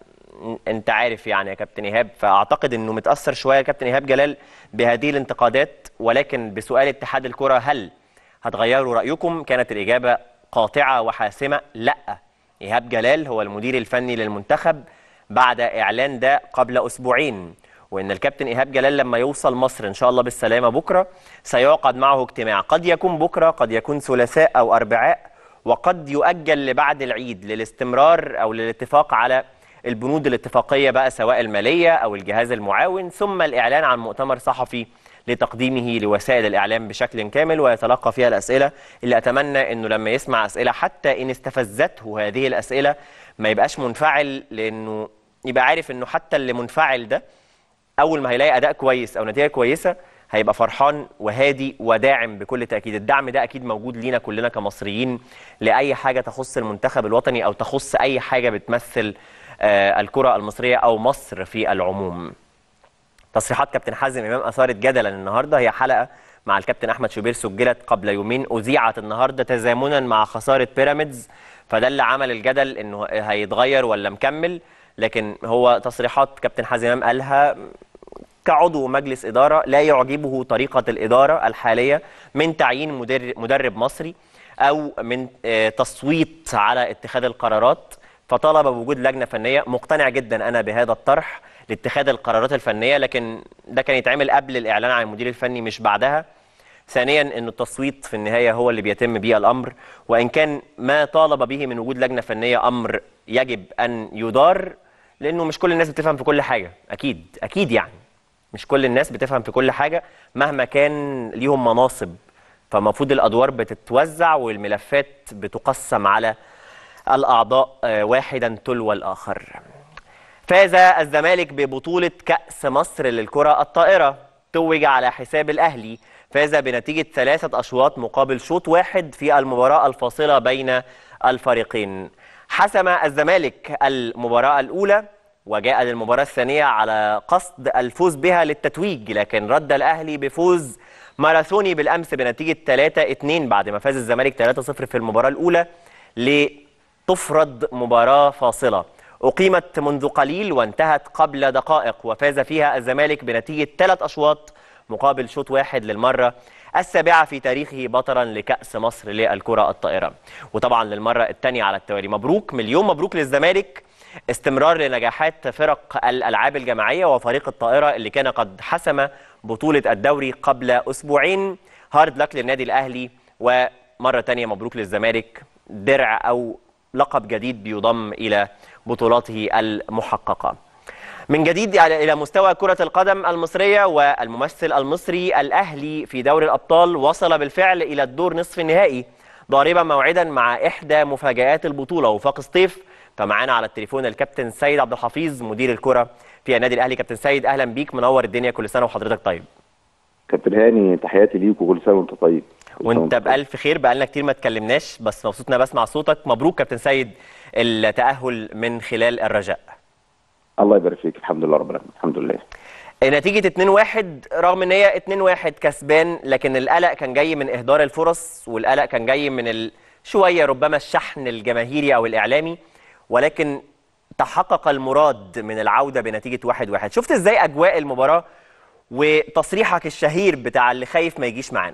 Speaker 1: انت عارف يعني يا كابتن ايهاب فاعتقد انه متاثر شويه كابتن ايهاب جلال بهذه الانتقادات ولكن بسؤال اتحاد الكره هل هتغيروا رايكم كانت الاجابه قاطعه وحاسمه لا ايهاب جلال هو المدير الفني للمنتخب بعد اعلان ده قبل اسبوعين وان الكابتن ايهاب جلال لما يوصل مصر ان شاء الله بالسلامه بكره سيعقد معه اجتماع قد يكون بكره قد يكون ثلاثاء او اربعاء وقد يؤجل لبعد العيد للاستمرار او للاتفاق على البنود الاتفاقيه بقى سواء الماليه او الجهاز المعاون ثم الاعلان عن مؤتمر صحفي لتقديمه لوسائل الاعلام بشكل كامل ويتلقى فيها الاسئله اللي اتمنى انه لما يسمع اسئله حتى ان استفزته هذه الاسئله ما يبقاش منفعل لانه يبقى عارف انه حتى اللي منفعل ده اول ما هيلاقي اداء كويس او نتيجه كويسه هيبقى فرحان وهادي وداعم بكل تاكيد الدعم ده اكيد موجود لينا كلنا كمصريين لاي حاجه تخص المنتخب الوطني او تخص اي حاجه بتمثل آه، الكره المصريه او مصر في العموم تصريحات كابتن حازم امام اثارت جدلا النهارده هي حلقه مع الكابتن احمد شوبير سجلت قبل يومين اذيعت النهارده تزامنا مع خساره بيراميدز فده اللي عمل الجدل انه هيتغير ولا مكمل لكن هو تصريحات كابتن حازم امام قالها كعضو مجلس إدارة لا يعجبه طريقة الإدارة الحالية من تعيين مدر- مدرب مصري أو من آه، تصويت على اتخاذ القرارات فطلب بوجود لجنة فنية مقتنع جدا أنا بهذا الطرح لاتخاذ القرارات الفنية لكن ده كان يتعمل قبل الإعلان عن المدير الفني مش بعدها ثانيا أن التصويت في النهاية هو اللي بيتم به الأمر وإن كان ما طالب به من وجود لجنة فنية أمر يجب أن يدار لأنه مش كل الناس بتفهم في كل حاجة أكيد أكيد يعني مش كل الناس بتفهم في كل حاجة مهما كان ليهم مناصب فالمفروض الأدوار بتتوزع والملفات بتقسم على الأعضاء آه، واحدا تلو الآخر فاز الزمالك ببطولة كأس مصر للكرة الطائرة توج على حساب الأهلي فاز بنتيجة ثلاثة أشواط مقابل شوط واحد في المباراة الفاصلة بين الفريقين حسم الزمالك المباراة الأولى وجاء للمباراة الثانية على قصد الفوز بها للتتويج لكن رد الأهلي بفوز ماراثوني بالأمس بنتيجة 3-2 بعد ما فاز الزمالك 3-0 في المباراة الأولى لتفرض مباراة فاصلة أقيمت منذ قليل وانتهت قبل دقائق وفاز فيها الزمالك بنتيجة ثلاث أشواط مقابل شوط واحد للمرة السابعة في تاريخه بطلا لكأس مصر للكرة الطائرة وطبعا للمرة الثانية على التوالي مبروك مليون مبروك للزمالك استمرار لنجاحات فرق الألعاب الجماعية وفريق الطائرة اللي كان قد حسم بطولة الدوري قبل أسبوعين هارد لك للنادي الأهلي ومرة تانية مبروك للزمالك درع أو لقب جديد بيضم إلى بطولاته المحققة من جديد إلى مستوى كرة القدم المصرية والممثل المصري الأهلي في دوري الأبطال وصل بالفعل إلى الدور نصف النهائي ضاربا موعدا مع إحدى مفاجآت البطولة وفاق سطيف فمعانا على التليفون الكابتن سيد عبد الحفيظ مدير الكرة في النادي الأهلي كابتن سيد أهلا بيك منور الدنيا كل سنة وحضرتك طيب
Speaker 5: كابتن هاني تحياتي ليك وكل سنه وانت طيب كل سنة
Speaker 1: وانت
Speaker 5: طيب.
Speaker 1: بألف خير بقالنا كتير ما اتكلمناش بس مبسوط ان انا بسمع صوتك مبروك كابتن سيد التأهل من خلال الرجاء
Speaker 5: الله يبارك فيك الحمد لله رب العالمين الحمد لله
Speaker 1: نتيجة 2-1 رغم ان هي 2-1 كسبان لكن القلق كان جاي من اهدار الفرص والقلق كان جاي من ال... شوية ربما الشحن الجماهيري او الاعلامي ولكن تحقق المراد من العودة بنتيجة 1-1 شفت ازاي اجواء المباراة وتصريحك الشهير بتاع اللي خايف ما يجيش معانا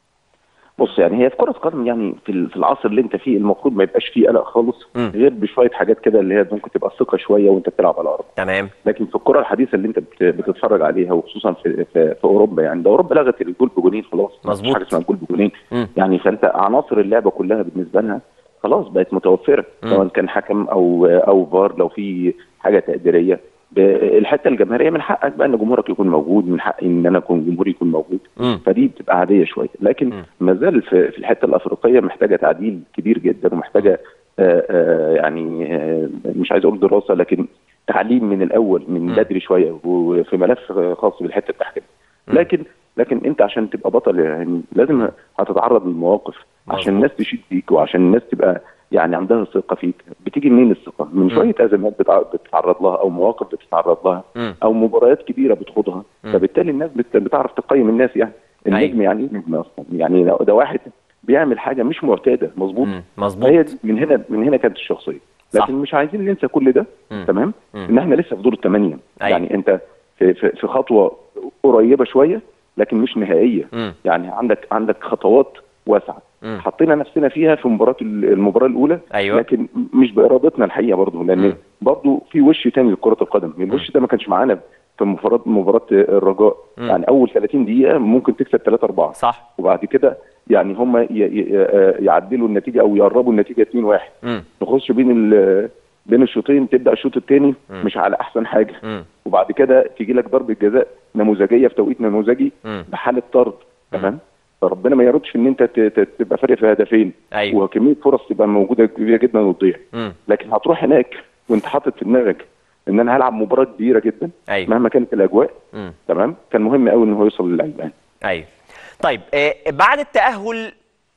Speaker 5: بص يعني هي في كره قدم يعني في ال- في العصر اللي انت فيه المفروض ما يبقاش فيه قلق خالص
Speaker 1: مم.
Speaker 5: غير بشويه حاجات كده اللي هي ممكن تبقى ثقه شويه وانت بتلعب على الارض
Speaker 1: تمام
Speaker 5: لكن في الكره الحديثه اللي انت بت- بتتفرج عليها وخصوصا في في, في اوروبا يعني ده اوروبا لغت الجول بجونين خلاص مفيش
Speaker 1: مظبوط.
Speaker 5: حاجه اسمها الجول بجونين
Speaker 1: مم.
Speaker 5: يعني فانت عناصر اللعبه كلها بالنسبه لها خلاص بقت متوفره
Speaker 1: مم.
Speaker 5: سواء كان حكم او او فار لو في حاجه تقديريه ب- الحته الجماهيريه من حقك بقى ان جمهورك يكون موجود من حقي ان انا اكون جمهوري يكون موجود
Speaker 1: مم.
Speaker 5: فدي بتبقى عاديه شويه لكن
Speaker 1: مم.
Speaker 5: ما زال في, في الحته الافريقيه محتاجه تعديل كبير جدا ومحتاجه آه آه يعني آه مش عايز اقول دراسه لكن تعليم من الاول من
Speaker 1: مم.
Speaker 5: بدري شويه وفي ملف خاص بالحته التحكيم
Speaker 1: مم.
Speaker 5: لكن لكن انت عشان تبقى بطل يعني لازم هتتعرض للمواقف عشان الناس تشيد فيك وعشان الناس تبقى يعني عندها ثقه فيك بتيجي منين الثقه من شويه ازمات بتع- بتتعرض لها او مواقف بتتعرض لها
Speaker 1: مم.
Speaker 5: او مباريات كبيره بتخوضها
Speaker 1: مم.
Speaker 5: فبالتالي الناس بت- بتعرف تقيم الناس يعني
Speaker 1: أيوة.
Speaker 5: النجم يعني ايه نجم اصلا يعني لو ده واحد بيعمل حاجه مش معتاده مظبوط
Speaker 1: مم. مظبوط
Speaker 5: هي دي- من هنا من هنا كانت الشخصيه
Speaker 1: صح.
Speaker 5: لكن مش عايزين ننسى كل ده
Speaker 1: مم.
Speaker 5: تمام
Speaker 1: مم.
Speaker 5: ان احنا لسه في دور الثمانيه
Speaker 1: أيوة.
Speaker 5: يعني انت في, في, في خطوه قريبه شويه لكن مش نهائيه
Speaker 1: مم.
Speaker 5: يعني عندك عندك خطوات واسعه
Speaker 1: مم.
Speaker 5: حطينا نفسنا فيها في مباراه ال- المباراه الاولى
Speaker 1: أيوة.
Speaker 5: لكن مش بارادتنا الحقيقه برضه لان
Speaker 1: مم.
Speaker 5: برضه في وش تاني لكره القدم الوش ده ما كانش معانا في مباراه مباراه الرجاء
Speaker 1: مم.
Speaker 5: يعني اول 30 دقيقه ممكن تكسب 3 4
Speaker 1: صح
Speaker 5: وبعد كده يعني هم ي- ي- ي- يعدلوا النتيجه او يقربوا النتيجه 2 1
Speaker 1: مم.
Speaker 5: نخش بين ال- بين الشوطين تبدا الشوط الثاني
Speaker 1: مم.
Speaker 5: مش على احسن حاجه
Speaker 1: مم.
Speaker 5: وبعد كده تيجي لك ضربه جزاء نموذجيه في توقيت نموذجي
Speaker 1: مم.
Speaker 5: بحاله طرد تمام فربنا ما يردش ان انت ت- ت- تبقى فارق في هدفين
Speaker 1: أيوة.
Speaker 5: وكميه فرص تبقى موجوده كبيره جدا وتضيع
Speaker 1: مم.
Speaker 5: لكن هتروح هناك وانت حاطط في دماغك ان انا هلعب مباراه كبيره جدا
Speaker 1: أيوة.
Speaker 5: مهما كانت الاجواء
Speaker 1: مم.
Speaker 5: تمام كان مهم قوي ان هو يوصل للعيبه يعني.
Speaker 1: ايوه طيب آه، بعد التأهل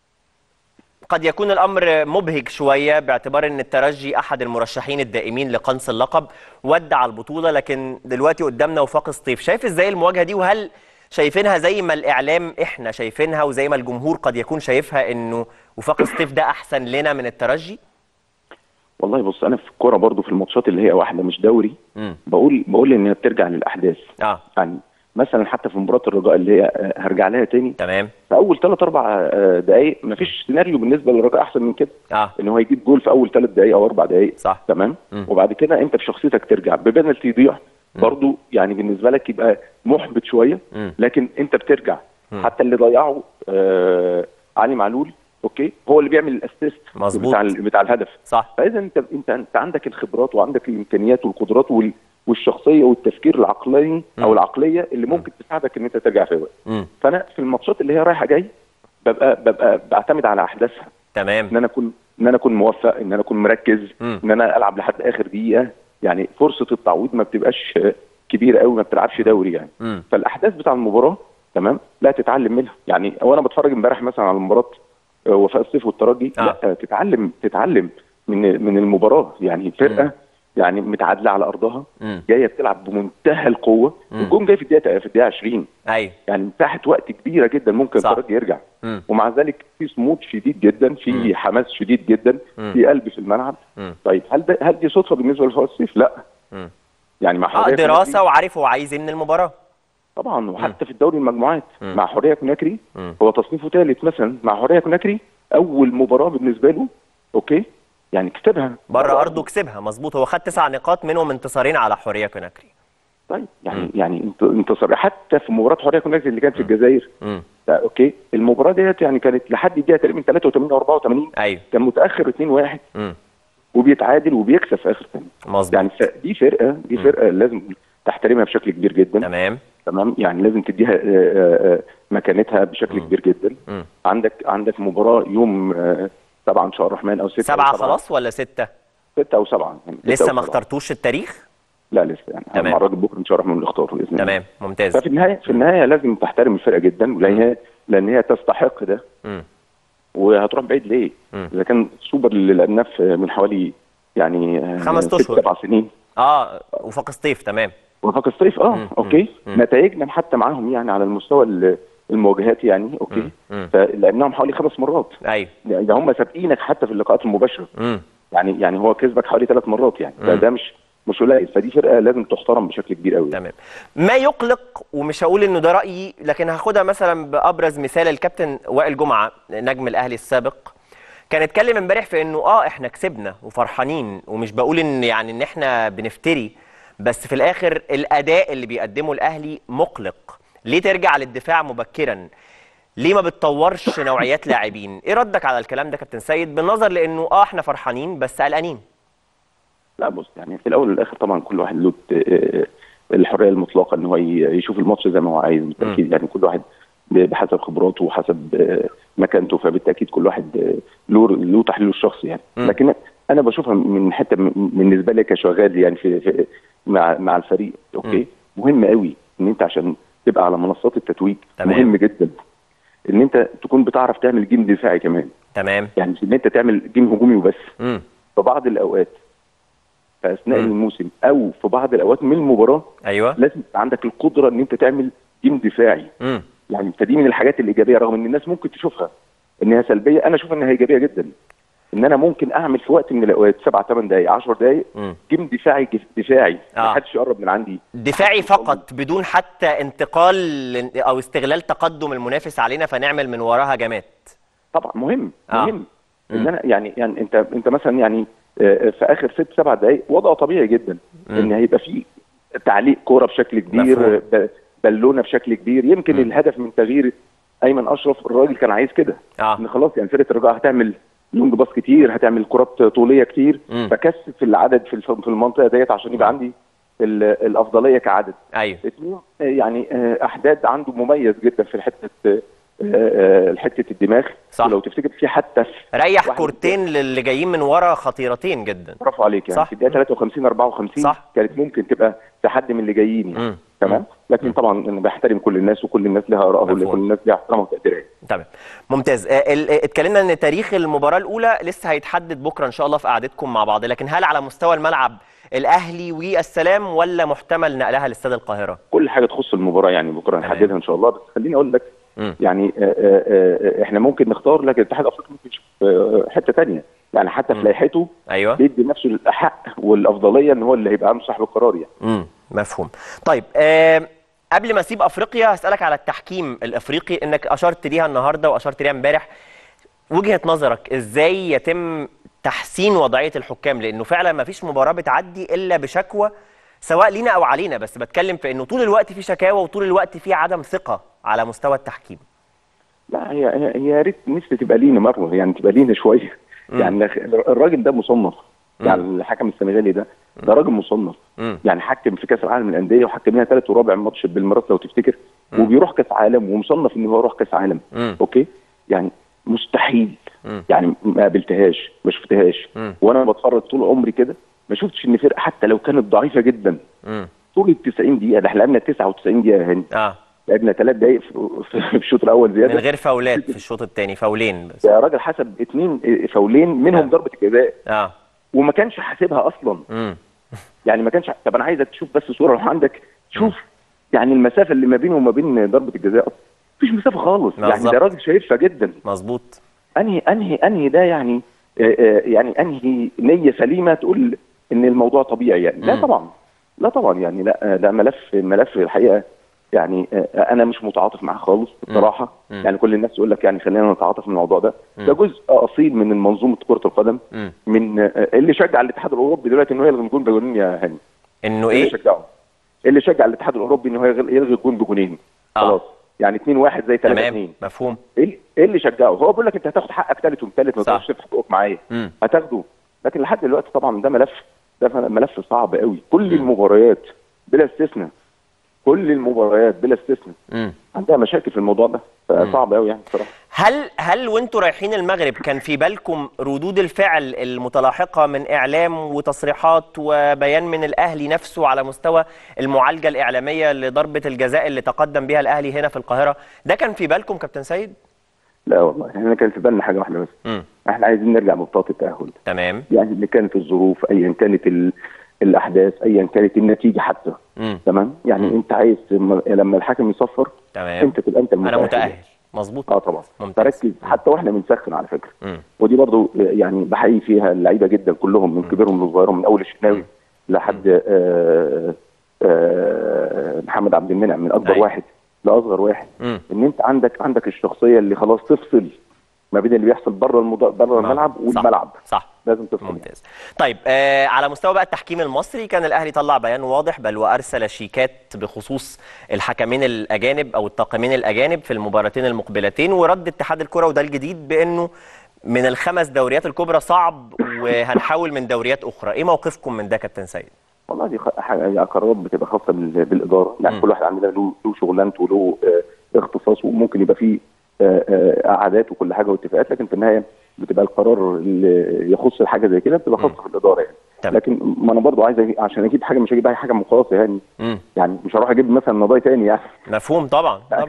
Speaker 1: قد يكون الأمر مبهج شوية باعتبار أن الترجي أحد المرشحين الدائمين لقنص اللقب ودع البطولة لكن دلوقتي قدامنا وفاق سطيف شايف إزاي المواجهة دي وهل شايفينها زي ما الإعلام إحنا شايفينها وزي ما الجمهور قد يكون شايفها أنه وفاق سطيف ده أحسن لنا من الترجي؟
Speaker 5: والله بص انا في الكوره برضو في الماتشات اللي هي واحده مش دوري
Speaker 1: مم.
Speaker 5: بقول بقول ان هي بترجع للاحداث
Speaker 1: آه
Speaker 5: يعني مثلا حتى في مباراه الرجاء اللي هي آه، هرجع لها تاني
Speaker 1: تمام
Speaker 5: في اول ثلاث اربع آه، دقائق مفيش سيناريو بالنسبه للرجاء احسن من كده
Speaker 1: آه
Speaker 5: ان هو يجيب جول في اول ثلاث دقائق او اربع دقائق
Speaker 1: صح.
Speaker 5: تمام
Speaker 1: مم.
Speaker 5: وبعد كده انت في شخصيتك ترجع ببنالتي يضيع برضو يعني بالنسبه لك يبقى محبط شويه
Speaker 1: مم.
Speaker 5: لكن انت بترجع
Speaker 1: مم.
Speaker 5: حتى اللي ضيعه آه علي معلول اوكي هو اللي بيعمل الاسيست
Speaker 1: مظبوط.
Speaker 5: بتاع ال- بتاع الهدف
Speaker 1: صح
Speaker 5: فاذا انت انت انت عندك الخبرات وعندك الامكانيات والقدرات وال والشخصيه والتفكير العقلاني او
Speaker 1: مم.
Speaker 5: العقليه اللي ممكن تساعدك ان انت ترجع في وقت
Speaker 1: مم.
Speaker 5: فانا في الماتشات اللي هي رايحه جاي ببقى ببقى بعتمد على احداثها ان
Speaker 1: تمام
Speaker 5: انا اكون ان انا اكون موفق ان انا اكون مركز
Speaker 1: مم.
Speaker 5: ان انا العب لحد اخر دقيقه يعني فرصه التعويض ما بتبقاش كبيره قوي ما بتلعبش دوري يعني
Speaker 1: مم.
Speaker 5: فالاحداث بتاع المباراه تمام لا تتعلم منها يعني وانا بتفرج امبارح مثلا على مباراه آه، وفاء الصيف والترجي
Speaker 1: آه.
Speaker 5: لا آه، تتعلم تتعلم من من المباراه يعني فرقه يعني متعادله على ارضها
Speaker 1: مم.
Speaker 5: جايه بتلعب بمنتهى القوه
Speaker 1: مم.
Speaker 5: الجون جاي في الدقيقه في الدقيقه 20
Speaker 1: ايوه
Speaker 5: يعني مساحه وقت كبيره جدا ممكن
Speaker 1: صح.
Speaker 5: الترجي يرجع
Speaker 1: مم.
Speaker 5: ومع ذلك في صمود شديد جدا في
Speaker 1: مم.
Speaker 5: حماس شديد جدا
Speaker 1: مم.
Speaker 5: في قلب في الملعب
Speaker 1: مم.
Speaker 5: طيب هل ده هل دي صدفه بالنسبه لفؤاد الصيف؟ لا
Speaker 1: مم.
Speaker 5: يعني مع
Speaker 1: اه
Speaker 5: حريه
Speaker 1: دراسه
Speaker 5: كوناكري-
Speaker 1: وعارف هو عايز ايه من المباراه
Speaker 5: طبعا وحتى في الدوري المجموعات
Speaker 1: مم.
Speaker 5: مع حريه كوناكري
Speaker 1: مم.
Speaker 5: هو تصنيفه ثالث مثلا مع حريه كوناكري اول مباراه بالنسبه له اوكي يعني كسبها
Speaker 1: بره ارضه كسبها مظبوط هو خد تسع نقاط منهم انتصارين على حوريه كوناكري
Speaker 5: طيب يعني
Speaker 1: مم.
Speaker 5: يعني انت انتصار حتى في مباراه حريه كوناكري اللي كانت في الجزائر
Speaker 1: مم.
Speaker 5: لا، اوكي المباراه ديت يعني كانت لحد الدقيقه تقريبا 83 او 84
Speaker 1: ايوه
Speaker 5: كان متاخر 2-1
Speaker 1: مم.
Speaker 5: وبيتعادل وبيكسب في اخر ثانيه
Speaker 1: مظبوط
Speaker 5: يعني ف- دي فرقه دي فرقه لازم تحترمها بشكل كبير جدا
Speaker 1: تمام
Speaker 5: تمام يعني لازم تديها آه، آه، آه، مكانتها بشكل
Speaker 1: مم.
Speaker 5: كبير جدا
Speaker 1: مم.
Speaker 5: عندك عندك مباراه يوم آه، سبعة ان شاء الرحمن او ستة
Speaker 1: سبعه
Speaker 5: أو
Speaker 1: خلاص ولا سته
Speaker 5: ستة او سبعة يعني ستة
Speaker 1: لسه
Speaker 5: أو
Speaker 1: ما
Speaker 5: سبعة.
Speaker 1: اخترتوش التاريخ
Speaker 5: لا لسه يعني
Speaker 1: تمام.
Speaker 5: مع الراجل بكره ان شاء الله الرحمن نختاره باذن الله
Speaker 1: تمام ممتاز
Speaker 5: ففي النهايه في النهايه لازم تحترم الفرقه جدا لان هي لان هي تستحق ده
Speaker 1: مم.
Speaker 5: وهتروح بعيد ليه؟
Speaker 1: مم.
Speaker 5: اذا كان السوبر اللي لعبناه في- من حوالي يعني آه،
Speaker 1: خمس
Speaker 5: ست
Speaker 1: أشهر.
Speaker 5: سبع سنين
Speaker 1: اه وفاق سطيف تمام
Speaker 5: وفاق الصيف اه
Speaker 1: مم.
Speaker 5: اوكي
Speaker 1: مم.
Speaker 5: نتائجنا حتى معاهم يعني على المستوى ال- المواجهات يعني اوكي
Speaker 1: مم. مم.
Speaker 5: فلعبناهم حوالي خمس مرات
Speaker 1: ايوه
Speaker 5: يعني ده هم سابقينك حتى في اللقاءات المباشره
Speaker 1: مم.
Speaker 5: يعني يعني هو كسبك حوالي ثلاث مرات يعني
Speaker 1: مم.
Speaker 5: فده مش مش قليل فدي فرقه لازم تحترم بشكل كبير قوي
Speaker 1: تمام ما يقلق ومش هقول انه ده رايي لكن هاخدها مثلا بابرز مثال الكابتن وائل جمعه نجم الاهلي السابق كان اتكلم امبارح في انه اه احنا كسبنا وفرحانين ومش بقول ان يعني ان احنا بنفتري بس في الاخر الاداء اللي بيقدمه الاهلي مقلق ليه ترجع للدفاع مبكرا ليه ما بتطورش نوعيات لاعبين ايه ردك على الكلام ده كابتن سيد بالنظر لانه اه احنا فرحانين بس قلقانين
Speaker 5: لا بص يعني في الاول والاخر طبعا كل واحد له آه، الحريه المطلقه ان هو ي- يشوف الماتش زي ما هو عايز بالتاكيد يعني كل واحد ب- بحسب خبراته وحسب آه، مكانته فبالتاكيد كل واحد آه، له له تحليله الشخصي يعني
Speaker 1: مم.
Speaker 5: لكن انا بشوفها من حته م- بالنسبه لي كشغال يعني في, في مع مع الفريق اوكي مهم قوي ان انت عشان تبقى على منصات التتويج
Speaker 1: تمام.
Speaker 5: مهم جدا ان انت تكون بتعرف تعمل جيم دفاعي كمان
Speaker 1: تمام
Speaker 5: يعني مش ان انت تعمل جيم هجومي وبس
Speaker 1: امم
Speaker 5: في بعض الاوقات في اثناء
Speaker 1: مم.
Speaker 5: الموسم او في بعض الاوقات من المباراه
Speaker 1: ايوه
Speaker 5: لازم يبقى عندك القدره ان انت تعمل جيم دفاعي
Speaker 1: امم
Speaker 5: يعني فدي من الحاجات الايجابيه رغم ان الناس ممكن تشوفها انها سلبيه انا اشوف انها ايجابيه جدا ان انا ممكن اعمل في وقت من الاوقات سبع ثمان دقائق 10 دقائق
Speaker 1: مم.
Speaker 5: جيم دفاعي دفاعي
Speaker 1: آه.
Speaker 5: ما حدش يقرب من عندي
Speaker 1: دفاعي فقط بدون حتى انتقال لن- او استغلال تقدم المنافس علينا فنعمل من وراها هجمات
Speaker 5: طبعا مهم
Speaker 1: آه.
Speaker 5: مهم ان انا يعني يعني انت انت مثلا يعني آه، في اخر ست سبع دقائق وضع طبيعي جدا ان هيبقى في تعليق كوره بشكل كبير
Speaker 1: مفهوم.
Speaker 5: ب- بالونه بشكل كبير يمكن الهدف من تغيير ايمن اشرف الراجل كان عايز كده
Speaker 1: اه
Speaker 5: ان خلاص يعني فرقه الرجاء هتعمل لونج باص كتير هتعمل كرات طوليه كتير
Speaker 1: مم.
Speaker 5: فكثف العدد في الف- في المنطقه ديت عشان يبقى عندي ال- الافضليه كعدد
Speaker 1: ايوه
Speaker 5: اثنين آه، يعني آه، احداد عنده مميز جدا في حته آه، آه، حته الدماغ
Speaker 1: صح.
Speaker 5: ولو تفتكر في حتى في
Speaker 1: ريح
Speaker 5: واحد-
Speaker 1: كورتين للي جايين من ورا خطيرتين جدا
Speaker 5: برافو عليك يعني
Speaker 1: صح.
Speaker 5: في الدقيقه 53 54
Speaker 1: صح.
Speaker 5: كانت ممكن تبقى تحدي من اللي جايين يعني.
Speaker 1: مم.
Speaker 5: تمام لكن طبعا انا بحترم كل الناس وكل الناس لها ارائها
Speaker 1: مفهوم.
Speaker 5: وكل الناس لها احترامها وتقديرها
Speaker 1: تمام ممتاز آه، ال- آه، اتكلمنا ان تاريخ المباراه الاولى لسه هيتحدد بكره ان شاء الله في قعدتكم مع بعض لكن هل على مستوى الملعب الاهلي والسلام ولا محتمل نقلها لاستاد القاهره
Speaker 5: كل حاجه تخص المباراه يعني بكره
Speaker 1: تمام.
Speaker 5: هنحددها ان شاء الله بس خليني اقول لك
Speaker 1: مم.
Speaker 5: يعني آه، آه، آه، احنا ممكن نختار لكن الاتحاد الافريقي ممكن يشوف آه، حته ثانيه يعني حتى في لائحته
Speaker 1: ايوه
Speaker 5: بيدي نفسه الحق والافضليه ان هو اللي هيبقى عنده صاحب القرار يعني
Speaker 1: امم مفهوم طيب آه قبل ما اسيب افريقيا هسالك على التحكيم الافريقي انك اشرت ليها النهارده واشرت ليها امبارح وجهه نظرك ازاي يتم تحسين وضعيه الحكام لانه فعلا ما فيش مباراه بتعدي الا بشكوى سواء لينا او علينا بس بتكلم في انه طول الوقت في شكاوى وطول الوقت في عدم ثقه على مستوى التحكيم
Speaker 5: لا هي هي هي يا ريت نفسي تبقى لينا مره يعني تبقى لينا شويه يعني الراجل ده مصنف يعني الحكم السنغالي ده ده راجل مصنف
Speaker 1: مم.
Speaker 5: يعني حكم في كاس العالم للانديه وحكم لنا ثالث ورابع ماتش بالمرات لو تفتكر وبيروح كاس عالم ومصنف ان هو يروح كاس عالم
Speaker 1: مم.
Speaker 5: اوكي يعني مستحيل
Speaker 1: مم.
Speaker 5: يعني ما قابلتهاش ما شفتهاش
Speaker 1: مم.
Speaker 5: وانا بتفرج طول عمري كده ما شفتش ان فرقه حتى لو كانت ضعيفه جدا
Speaker 1: امم
Speaker 5: طول ال 90 دقيقه ده احنا لعبنا 99 دقيقه يا هاني
Speaker 1: اه
Speaker 5: لعبنا ثلاث دقائق في- في في الشوط الاول زياده
Speaker 1: من غير فاولات في الشوط الثاني فاولين بس
Speaker 5: يا راجل حسب اثنين فاولين منهم
Speaker 1: آه.
Speaker 5: ضربه الجزاء
Speaker 1: اه
Speaker 5: وما كانش حاسبها اصلا
Speaker 1: امم
Speaker 5: يعني ما كانش طب انا عايزك تشوف بس صوره لو عندك شوف يعني المسافه اللي ما بينه وما بين ضربه الجزاء أصلاً مفيش مسافه خالص يعني
Speaker 1: بالظبط.
Speaker 5: ده راجل شايفها جدا
Speaker 1: مظبوط
Speaker 5: انهي انهي انهي ده يعني آه، آه، يعني انهي نيه سليمه تقول ان الموضوع طبيعي يعني لا
Speaker 1: مم. طبعا
Speaker 5: لا طبعا يعني لا آه، ده ملف ملف الحقيقه يعني آه، انا مش متعاطف معاه خالص بصراحه
Speaker 1: مم.
Speaker 5: يعني كل الناس تقول لك يعني خلينا نتعاطف من الموضوع ده
Speaker 1: مم.
Speaker 5: ده جزء اصيل من منظومه كره القدم
Speaker 1: مم.
Speaker 5: من آه، اللي شجع الاتحاد الاوروبي دلوقتي انه يلغي الجون بجونين يا هاني
Speaker 1: انه
Speaker 5: اللي
Speaker 1: ايه
Speaker 5: شجعه اللي شجع الاتحاد الاوروبي انه يلغي يلغي الجون بجونين
Speaker 1: آه.
Speaker 5: خلاص يعني 2 1 زي 3
Speaker 1: تمام
Speaker 5: 2
Speaker 1: مفهوم
Speaker 5: ايه إيه اللي شجعه هو بيقول لك انت هتاخد حقك ثالث وثالث ما
Speaker 1: صح.
Speaker 5: تقدرش تفتح حقوقك معايا
Speaker 1: مم.
Speaker 5: هتاخده لكن لحد دلوقتي طبعا ده ملف ده ملف صعب قوي كل المباريات بلا استثناء كل المباريات بلا استثناء
Speaker 1: مم.
Speaker 5: عندها مشاكل في الموضوع ده فصعب قوي يعني بصراحه
Speaker 1: هل هل وانتوا رايحين المغرب كان في بالكم ردود الفعل المتلاحقه من اعلام وتصريحات وبيان من الاهلي نفسه على مستوى المعالجه الاعلاميه لضربه الجزاء اللي تقدم بها الاهلي هنا في القاهره ده كان في بالكم كابتن سيد
Speaker 5: لا والله احنا كان في بالنا حاجه واحده بس
Speaker 1: امم
Speaker 5: احنا عايزين نرجع ببطاقه التاهل
Speaker 1: تمام
Speaker 5: يعني اللي كانت الظروف ايا كانت ال... الاحداث ايا كانت النتيجه حتى
Speaker 1: امم
Speaker 5: تمام يعني
Speaker 1: مم.
Speaker 5: انت عايز م- لما الحكم يصفر
Speaker 1: تمام
Speaker 5: انت تبقى انت
Speaker 1: انا
Speaker 5: المتاهل
Speaker 1: متاهل مظبوط
Speaker 5: اه طبعا
Speaker 1: ممتاز.
Speaker 5: فركز حتى واحنا بنسخن على فكره
Speaker 1: امم
Speaker 5: ودي برضو يعني بحيي فيها اللعيبه جدا كلهم من كبيرهم لصغيرهم من اول الشناوي لحد آه آه محمد عبد المنعم من اكبر
Speaker 1: أيوة.
Speaker 5: واحد لاصغر واحد
Speaker 1: امم
Speaker 5: ان انت عندك عندك الشخصيه اللي خلاص تفصل ما بين اللي بيحصل بره المض... بره الملعب والملعب
Speaker 1: صح
Speaker 5: لازم تفصل
Speaker 1: ممتاز طيب آه على مستوى بقى التحكيم المصري كان الاهلي طلع بيان واضح بل وارسل شيكات بخصوص الحكمين الاجانب او الطاقمين الاجانب في المباراتين المقبلتين ورد اتحاد الكره وده الجديد بانه من الخمس دوريات الكبرى صعب وهنحاول من دوريات اخرى ايه موقفكم من ده كابتن سيد
Speaker 5: والله دي خ- حاجه يعني قرارات بتبقى خاصه بال- بالاداره يعني
Speaker 1: مم.
Speaker 5: كل واحد عندنا له له شغلانته وله آه، اختصاصه وممكن يبقى فيه آه، آه، قعدات وكل حاجه واتفاقات لكن في النهايه بتبقى القرار اللي يخص الحاجه زي كده بتبقى خاصه بالاداره يعني
Speaker 1: تمام.
Speaker 5: لكن ما انا برضو عايز أجي- عشان اجيب حاجه مش هجيب اي حاجه من خلاص يعني
Speaker 1: امم
Speaker 5: يعني مش هروح اجيب مثلا نضاي تاني يعني
Speaker 1: مفهوم طبعا طبعا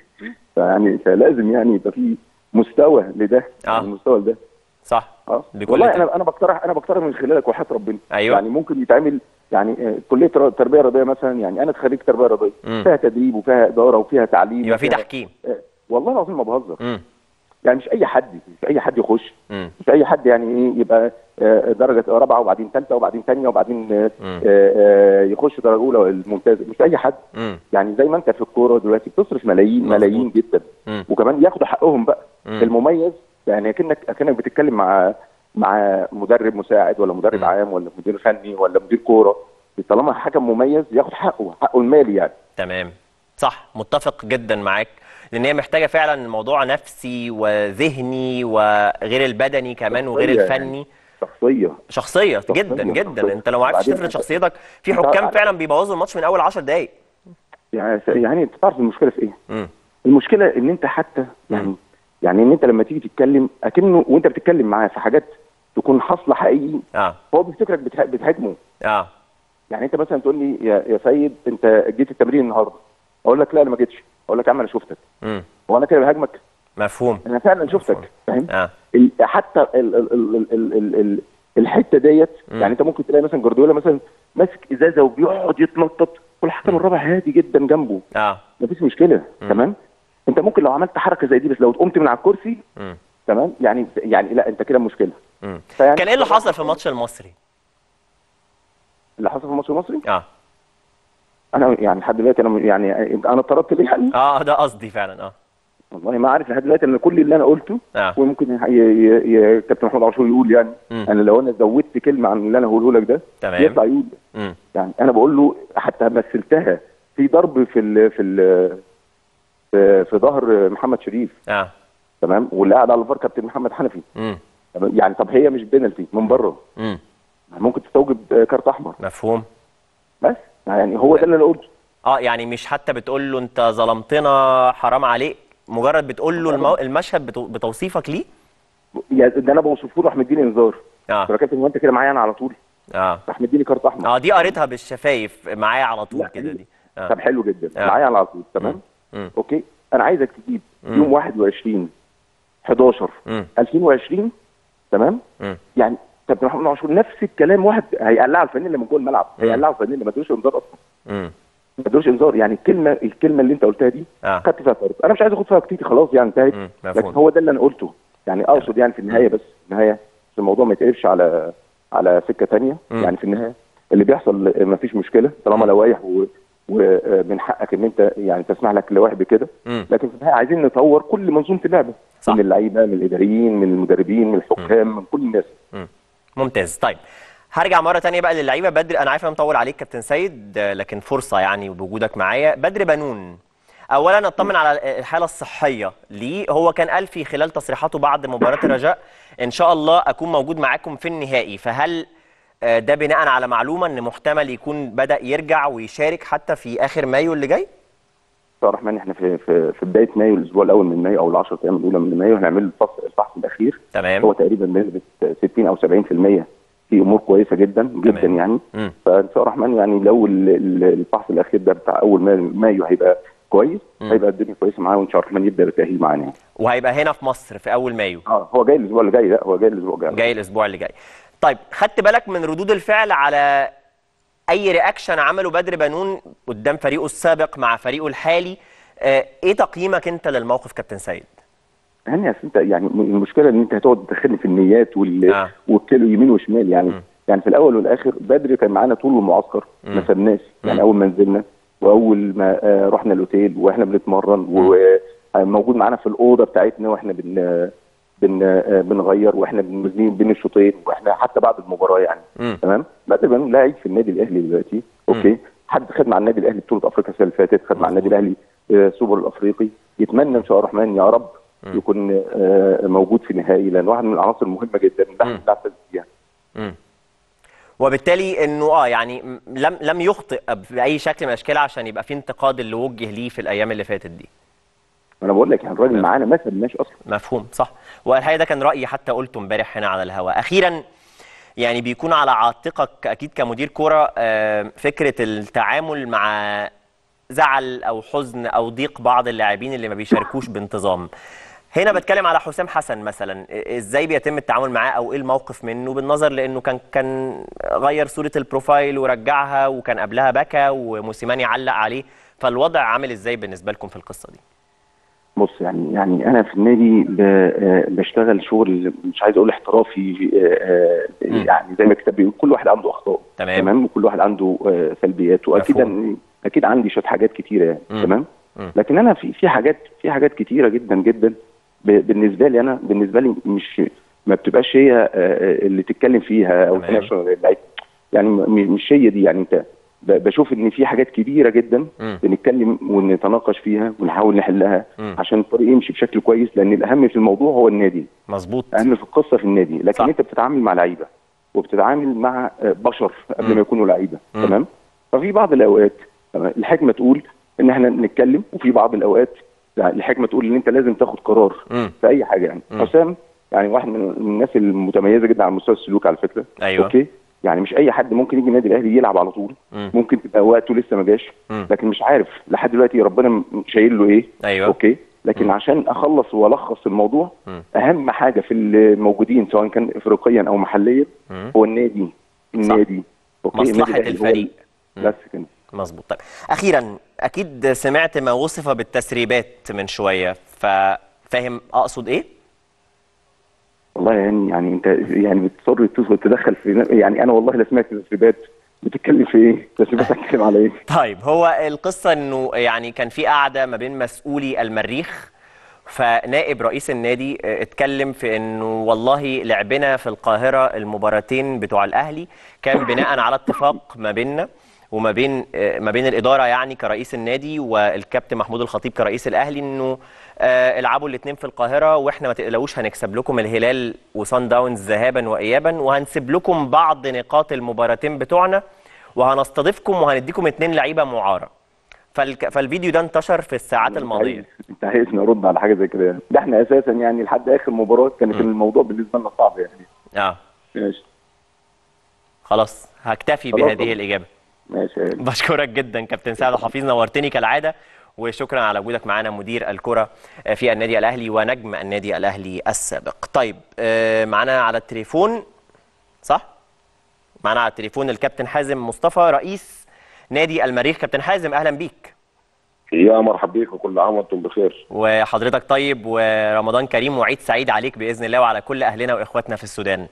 Speaker 5: فيعني فلازم يعني يبقى في مستوى لده
Speaker 1: آه.
Speaker 5: يعني المستوى لده
Speaker 1: صح
Speaker 5: اه
Speaker 1: بكل
Speaker 5: والله
Speaker 1: تأكيد.
Speaker 5: انا انا بقترح انا بقترح من خلالك وحياه ربنا
Speaker 1: أيوة.
Speaker 5: يعني ممكن يتعمل يعني آه، كليه تر- تربيه رياضيه مثلا يعني انا خريج تربيه رياضيه
Speaker 1: مم.
Speaker 5: فيها تدريب وفيها اداره وفيها تعليم
Speaker 1: يبقى في
Speaker 5: وفيها-
Speaker 1: تحكيم
Speaker 5: آه، والله العظيم ما بهزر
Speaker 1: امم
Speaker 5: يعني مش اي حد مش اي حد يخش
Speaker 1: امم
Speaker 5: مش اي حد يعني ايه يبقى آه، درجه رابعه وبعدين ثالثه وبعدين ثانيه وبعدين آه،
Speaker 1: مم.
Speaker 5: آه، آه، يخش درجه اولى الممتازه مش اي حد
Speaker 1: امم
Speaker 5: يعني زي ما انت في الكوره دلوقتي بتصرف ملايين
Speaker 1: مظبوط.
Speaker 5: ملايين جدا
Speaker 1: مم.
Speaker 5: وكمان ياخدوا حقهم بقى
Speaker 1: مم.
Speaker 5: المميز يعني اكنك اكنك بتتكلم مع مع مدرب مساعد ولا مدرب
Speaker 1: مم.
Speaker 5: عام ولا مدير فني ولا مدير كوره طالما حكم مميز ياخد حقه حقه المالي يعني
Speaker 1: تمام صح متفق جدا معاك لان هي محتاجه فعلا موضوع نفسي وذهني وغير البدني كمان وغير
Speaker 5: شخصية
Speaker 1: الفنني
Speaker 5: شخصيه
Speaker 1: شخصيه
Speaker 5: شخصية،
Speaker 1: جدا جدا
Speaker 5: شخصية.
Speaker 1: انت لو ما عرفتش
Speaker 5: وبعدين
Speaker 1: تفرض شخصيتك في
Speaker 5: أنت
Speaker 1: حكام
Speaker 5: عارف-
Speaker 1: فعلا بيبوظوا الماتش من اول 10 دقائق
Speaker 5: يعني يعني انت تعرف المشكله في ايه؟
Speaker 1: امم
Speaker 5: المشكله ان انت حتى يعني يعني ان انت لما تيجي تتكلم اكنه وانت بتتكلم معاه في حاجات تكون حاصله حقيقي
Speaker 1: اه
Speaker 5: هو بيفتكرك بتها- بتهاجمه
Speaker 1: اه
Speaker 5: يعني انت مثلا تقول لي يا يا سيد انت جيت التمرين النهارده اقول لك لا انا ما جيتش اقول لك يا عم انا شفتك
Speaker 1: امم
Speaker 5: هو انا كده بهاجمك
Speaker 1: مفهوم
Speaker 5: انا فعلا شفتك فاهم
Speaker 1: اه
Speaker 5: ال- حتى ال ال ال ال ال ال ال الحته ديت
Speaker 1: مم.
Speaker 5: يعني انت ممكن تلاقي مثلا جوارديولا مثلا ماسك ازازه وبيقعد يتنطط والحكم الرابع هادي جدا جنبه
Speaker 1: اه
Speaker 5: مفيش مشكله
Speaker 1: مم.
Speaker 5: تمام انت ممكن لو عملت حركه زي دي بس لو قمت من على الكرسي
Speaker 1: امم
Speaker 5: تمام يعني يعني لا انت كده مشكله
Speaker 1: امم
Speaker 5: فيعني
Speaker 1: كان ايه اللي حصل في الماتش المصري
Speaker 5: اللي حصل في الماتش المصري
Speaker 1: اه
Speaker 5: انا يعني لحد دلوقتي انا يعني انا اتطردت ليه يعني
Speaker 1: اه ده قصدي فعلا اه
Speaker 5: والله ما عارف لحد دلوقتي ان كل اللي انا قلته
Speaker 1: اه
Speaker 5: وممكن ي- ي- ي- كابتن محمود عاشور يقول يعني
Speaker 1: مم.
Speaker 5: انا لو انا زودت كلمه عن اللي انا هقوله لك ده
Speaker 1: تمام
Speaker 5: يطلع يقول
Speaker 1: امم
Speaker 5: يعني انا بقول له حتى مثلتها في ضرب في ال في ال في, في ظهر محمد شريف
Speaker 1: اه
Speaker 5: تمام واللي قاعد على الفار كابتن محمد حنفي
Speaker 1: امم
Speaker 5: تمام؟ يعني طب هي مش بينالتي من بره
Speaker 1: امم
Speaker 5: ممكن تستوجب كارت احمر
Speaker 1: مفهوم
Speaker 5: بس يعني هو ده اللي انا قلته
Speaker 1: اه يعني مش حتى بتقول له انت ظلمتنا حرام عليك مجرد بتقول له المو... المشهد بتو... بتوصيفك ليه
Speaker 5: يعني ده انا بوصفه له راح مديني انذار
Speaker 1: اه
Speaker 5: طب يا كابتن هو انت كده معايا انا على طول
Speaker 1: اه
Speaker 5: راح مديني كارت احمر
Speaker 1: اه دي قريتها بالشفايف معايا على طول
Speaker 5: لا،
Speaker 1: كده دي اه
Speaker 5: طب حلو جدا
Speaker 1: آه.
Speaker 5: معايا على طول تمام
Speaker 1: مم.
Speaker 5: اوكي انا عايزك تجيب
Speaker 1: مم.
Speaker 5: يوم 21 11
Speaker 1: مم.
Speaker 5: 2020 تمام
Speaker 1: مم.
Speaker 5: يعني كابتن محمود عاشور نفس الكلام واحد هيقلعه الفانيلا من جوه الملعب هيقلعه الفانيلا ما ادوش انذار اصلا
Speaker 1: مم.
Speaker 5: ما ادوش انذار يعني الكلمه الكلمه اللي انت قلتها دي
Speaker 1: آه.
Speaker 5: خدت فيها طرد انا مش عايز اخد فيها كتير خلاص يعني انتهت
Speaker 1: مم، مفهوم.
Speaker 5: لكن هو ده اللي انا قلته يعني اقصد يعني في النهايه بس في النهايه عشان الموضوع ما يتقلبش على على سكه ثانيه
Speaker 1: مم.
Speaker 5: يعني في النهايه اللي بيحصل ما فيش مشكله طالما لوائح و ومن حقك ان انت يعني تسمح لك لوائح بكده
Speaker 1: مم.
Speaker 5: لكن في النهايه عايزين نطور كل منظومه اللعبه
Speaker 1: صح.
Speaker 5: من اللعيبه من الاداريين من المدربين من الحكام من كل الناس
Speaker 1: ممتاز طيب هرجع مره تانية بقى للعيبه بدر انا عارف انا مطول عليك كابتن سيد آه، لكن فرصه يعني بوجودك معايا بدر بنون اولا اطمن على الحاله الصحيه ليه هو كان قال في خلال تصريحاته بعد مباراه الرجاء ان شاء الله اكون موجود معاكم في النهائي فهل آه، ده بناء على معلومه ان محتمل يكون بدا يرجع ويشارك حتى في اخر مايو اللي جاي
Speaker 5: طبعا الرحمن احنا في في في بدايه مايو الاسبوع الاول من مايو او ال 10 ايام الاولى من مايو هنعمل الفحص الفحص الاخير هو
Speaker 1: تمام
Speaker 5: تقريبا بنسبه 60 او 70% في امور كويسه جدا جدا
Speaker 1: تمام.
Speaker 5: يعني
Speaker 1: مم.
Speaker 5: فان شاء الله الرحمن يعني لو ال- ال- الفحص الاخير ده بتاع اول مايو, مايو هيبقى كويس
Speaker 1: مم.
Speaker 5: هيبقى الدنيا كويسه معاه وان شاء الله الرحمن يبدا بالتاهيل معانا يعني.
Speaker 1: وهيبقى هنا في مصر في اول مايو
Speaker 5: اه هو جاي الاسبوع اللي جاي لا هو جاي الاسبوع الجاي
Speaker 1: جاي الاسبوع اللي جاي طيب خدت بالك من ردود الفعل على اي رياكشن عمله بدر بنون قدام فريقه السابق مع فريقه الحالي آه، ايه تقييمك انت للموقف كابتن سيد
Speaker 5: هاني اصل انت يعني م- المشكله ان انت هتقعد تدخلني في النيات وال
Speaker 1: آه.
Speaker 5: والكيلو يمين وشمال يعني
Speaker 1: مم.
Speaker 5: يعني في الاول والاخر بدر كان معانا طول المعسكر
Speaker 1: مم.
Speaker 5: ما سبناش يعني
Speaker 1: مم.
Speaker 5: اول ما نزلنا واول ما آه، رحنا الاوتيل واحنا بنتمرن وموجود معانا في الاوضه بتاعتنا واحنا بن بن آه، بنغير واحنا بنزين بين الشوطين واحنا حتى بعد المباراه يعني
Speaker 1: مم.
Speaker 5: تمام بدر بنون لاعب في النادي الاهلي دلوقتي اوكي حد خد مع النادي الاهلي بطوله افريقيا السنه اللي فاتت خد مع النادي الاهلي آه، سوبر الافريقي يتمنى ان شاء الله الرحمن يا رب يكون آه، موجود في النهائي لان واحد من العناصر المهمه جدا اللي احنا
Speaker 1: مم.
Speaker 5: بنعتز بيها
Speaker 1: مم. وبالتالي انه اه يعني م- لم لم يخطئ باي شكل من الاشكال عشان يبقى في انتقاد اللي وجه ليه في الايام اللي فاتت دي
Speaker 5: انا بقول لك يعني الراجل معانا ما سبناش اصلا
Speaker 1: مفهوم صح والحقيقه ده كان رايي حتى قلته امبارح هنا على الهواء اخيرا يعني بيكون على عاتقك اكيد كمدير كوره آه، فكره التعامل مع زعل او حزن او ضيق بعض اللاعبين اللي ما بيشاركوش بانتظام هنا بتكلم على حسام حسن مثلا إ- ازاي بيتم التعامل معاه او ايه الموقف منه بالنظر لانه كان كان غير صوره البروفايل ورجعها وكان قبلها بكى وموسيماني علق عليه فالوضع عامل ازاي بالنسبه لكم في القصه دي
Speaker 5: بص يعني يعني انا في النادي ب- آه، بشتغل شغل مش عايز اقول احترافي آه، آه،
Speaker 1: مم.
Speaker 5: يعني زي ما الكتاب بيقول كل واحد عنده اخطاء
Speaker 1: تمام.
Speaker 5: تمام وكل واحد عنده آه، سلبيات واكيد
Speaker 1: مفهوم.
Speaker 5: أن- اكيد عندي شويه حاجات كتيره يعني
Speaker 1: مم.
Speaker 5: تمام
Speaker 1: مم.
Speaker 5: لكن انا في في حاجات في حاجات كتيره جدا جدا ب- بالنسبه لي انا بالنسبه لي مش ما بتبقاش هي آه، آه، اللي تتكلم فيها او
Speaker 1: تمام.
Speaker 5: تناقش اللعيب. يعني م- مش هي دي يعني انت ب- بشوف ان في حاجات كبيره جدا
Speaker 1: مم.
Speaker 5: بنتكلم ونتناقش فيها ونحاول نحلها
Speaker 1: مم.
Speaker 5: عشان الطريق يمشي بشكل كويس لان الاهم في الموضوع هو النادي
Speaker 1: مظبوط
Speaker 5: اهم في القصه في النادي لكن
Speaker 1: صح.
Speaker 5: انت بتتعامل مع لعيبه وبتتعامل مع آه، بشر قبل
Speaker 1: مم.
Speaker 5: ما يكونوا لعيبه
Speaker 1: مم.
Speaker 5: تمام ففي بعض الاوقات تمام، الحكمه تقول ان احنا نتكلم وفي بعض الاوقات لا، الحكمه تقول ان انت لازم تاخد قرار
Speaker 1: مم.
Speaker 5: في اي حاجه يعني
Speaker 1: مم.
Speaker 5: حسام يعني واحد من من الناس المتميزه جدا على مستوى السلوك على فكره
Speaker 1: أيوة.
Speaker 5: اوكي يعني مش اي حد ممكن يجي النادي الاهلي يلعب على طول
Speaker 1: مم.
Speaker 5: ممكن تبقى وقته لسه ما جاش
Speaker 1: مم.
Speaker 5: لكن مش عارف لحد دلوقتي ربنا م- شايل له ايه
Speaker 1: أيوة.
Speaker 5: اوكي لكن
Speaker 1: مم.
Speaker 5: عشان اخلص والخص الموضوع
Speaker 1: مم.
Speaker 5: اهم حاجه في الموجودين سواء كان افريقيا او محليا
Speaker 1: مم.
Speaker 5: هو النادي النادي اوكي النادي
Speaker 1: مصلحة
Speaker 5: الأهلي هو
Speaker 1: الفريق.
Speaker 5: ال- بس كده
Speaker 1: مظبوط طيب اخيرا اكيد سمعت ما وصف بالتسريبات من شويه ففاهم اقصد ايه
Speaker 5: والله يعني يعني انت يعني بتصر تدخل تدخل في يعني انا والله لا سمعت تسريبات بتتكلم في ايه؟ تسريبات هتتكلم على ايه؟
Speaker 1: طيب هو القصه انه يعني كان في قعده ما بين مسؤولي المريخ فنائب رئيس النادي اه، اتكلم في انه والله لعبنا في القاهره المباراتين بتوع الاهلي كان بناء على اتفاق ما بيننا وما بين اه، ما بين الاداره يعني كرئيس النادي والكابتن محمود الخطيب كرئيس الاهلي انه اه، العبوا الاثنين في القاهره واحنا ما تقلقوش هنكسب لكم الهلال وصن داونز ذهابا وايابا وهنسيب لكم بعض نقاط المباراتين بتوعنا وهنستضيفكم وهنديكم اثنين لعيبه معاره فالك... فالفيديو ده انتشر في الساعات الماضيه
Speaker 5: انت عايزني ارد على حاجه زي كده يعني ده احنا اساسا يعني لحد اخر مباراه كانت الموضوع بالنسبه لنا صعب يعني
Speaker 1: اه
Speaker 5: ماشي
Speaker 1: خلاص هكتفي
Speaker 5: خلاص
Speaker 1: بهذه
Speaker 5: طبعا.
Speaker 1: الاجابه
Speaker 5: ماشي يعني.
Speaker 1: بشكرك جدا كابتن سعد حفيظ نورتني كالعاده وشكرا على وجودك معانا مدير الكره في النادي الاهلي ونجم النادي الاهلي السابق طيب آه، معانا على التليفون صح معنا على التليفون الكابتن حازم مصطفى رئيس نادي المريخ كابتن حازم اهلا بيك
Speaker 6: يا مرحبا بك وكل عام وانتم بخير
Speaker 1: وحضرتك طيب ورمضان كريم وعيد سعيد عليك باذن الله وعلى كل اهلنا واخواتنا في السودان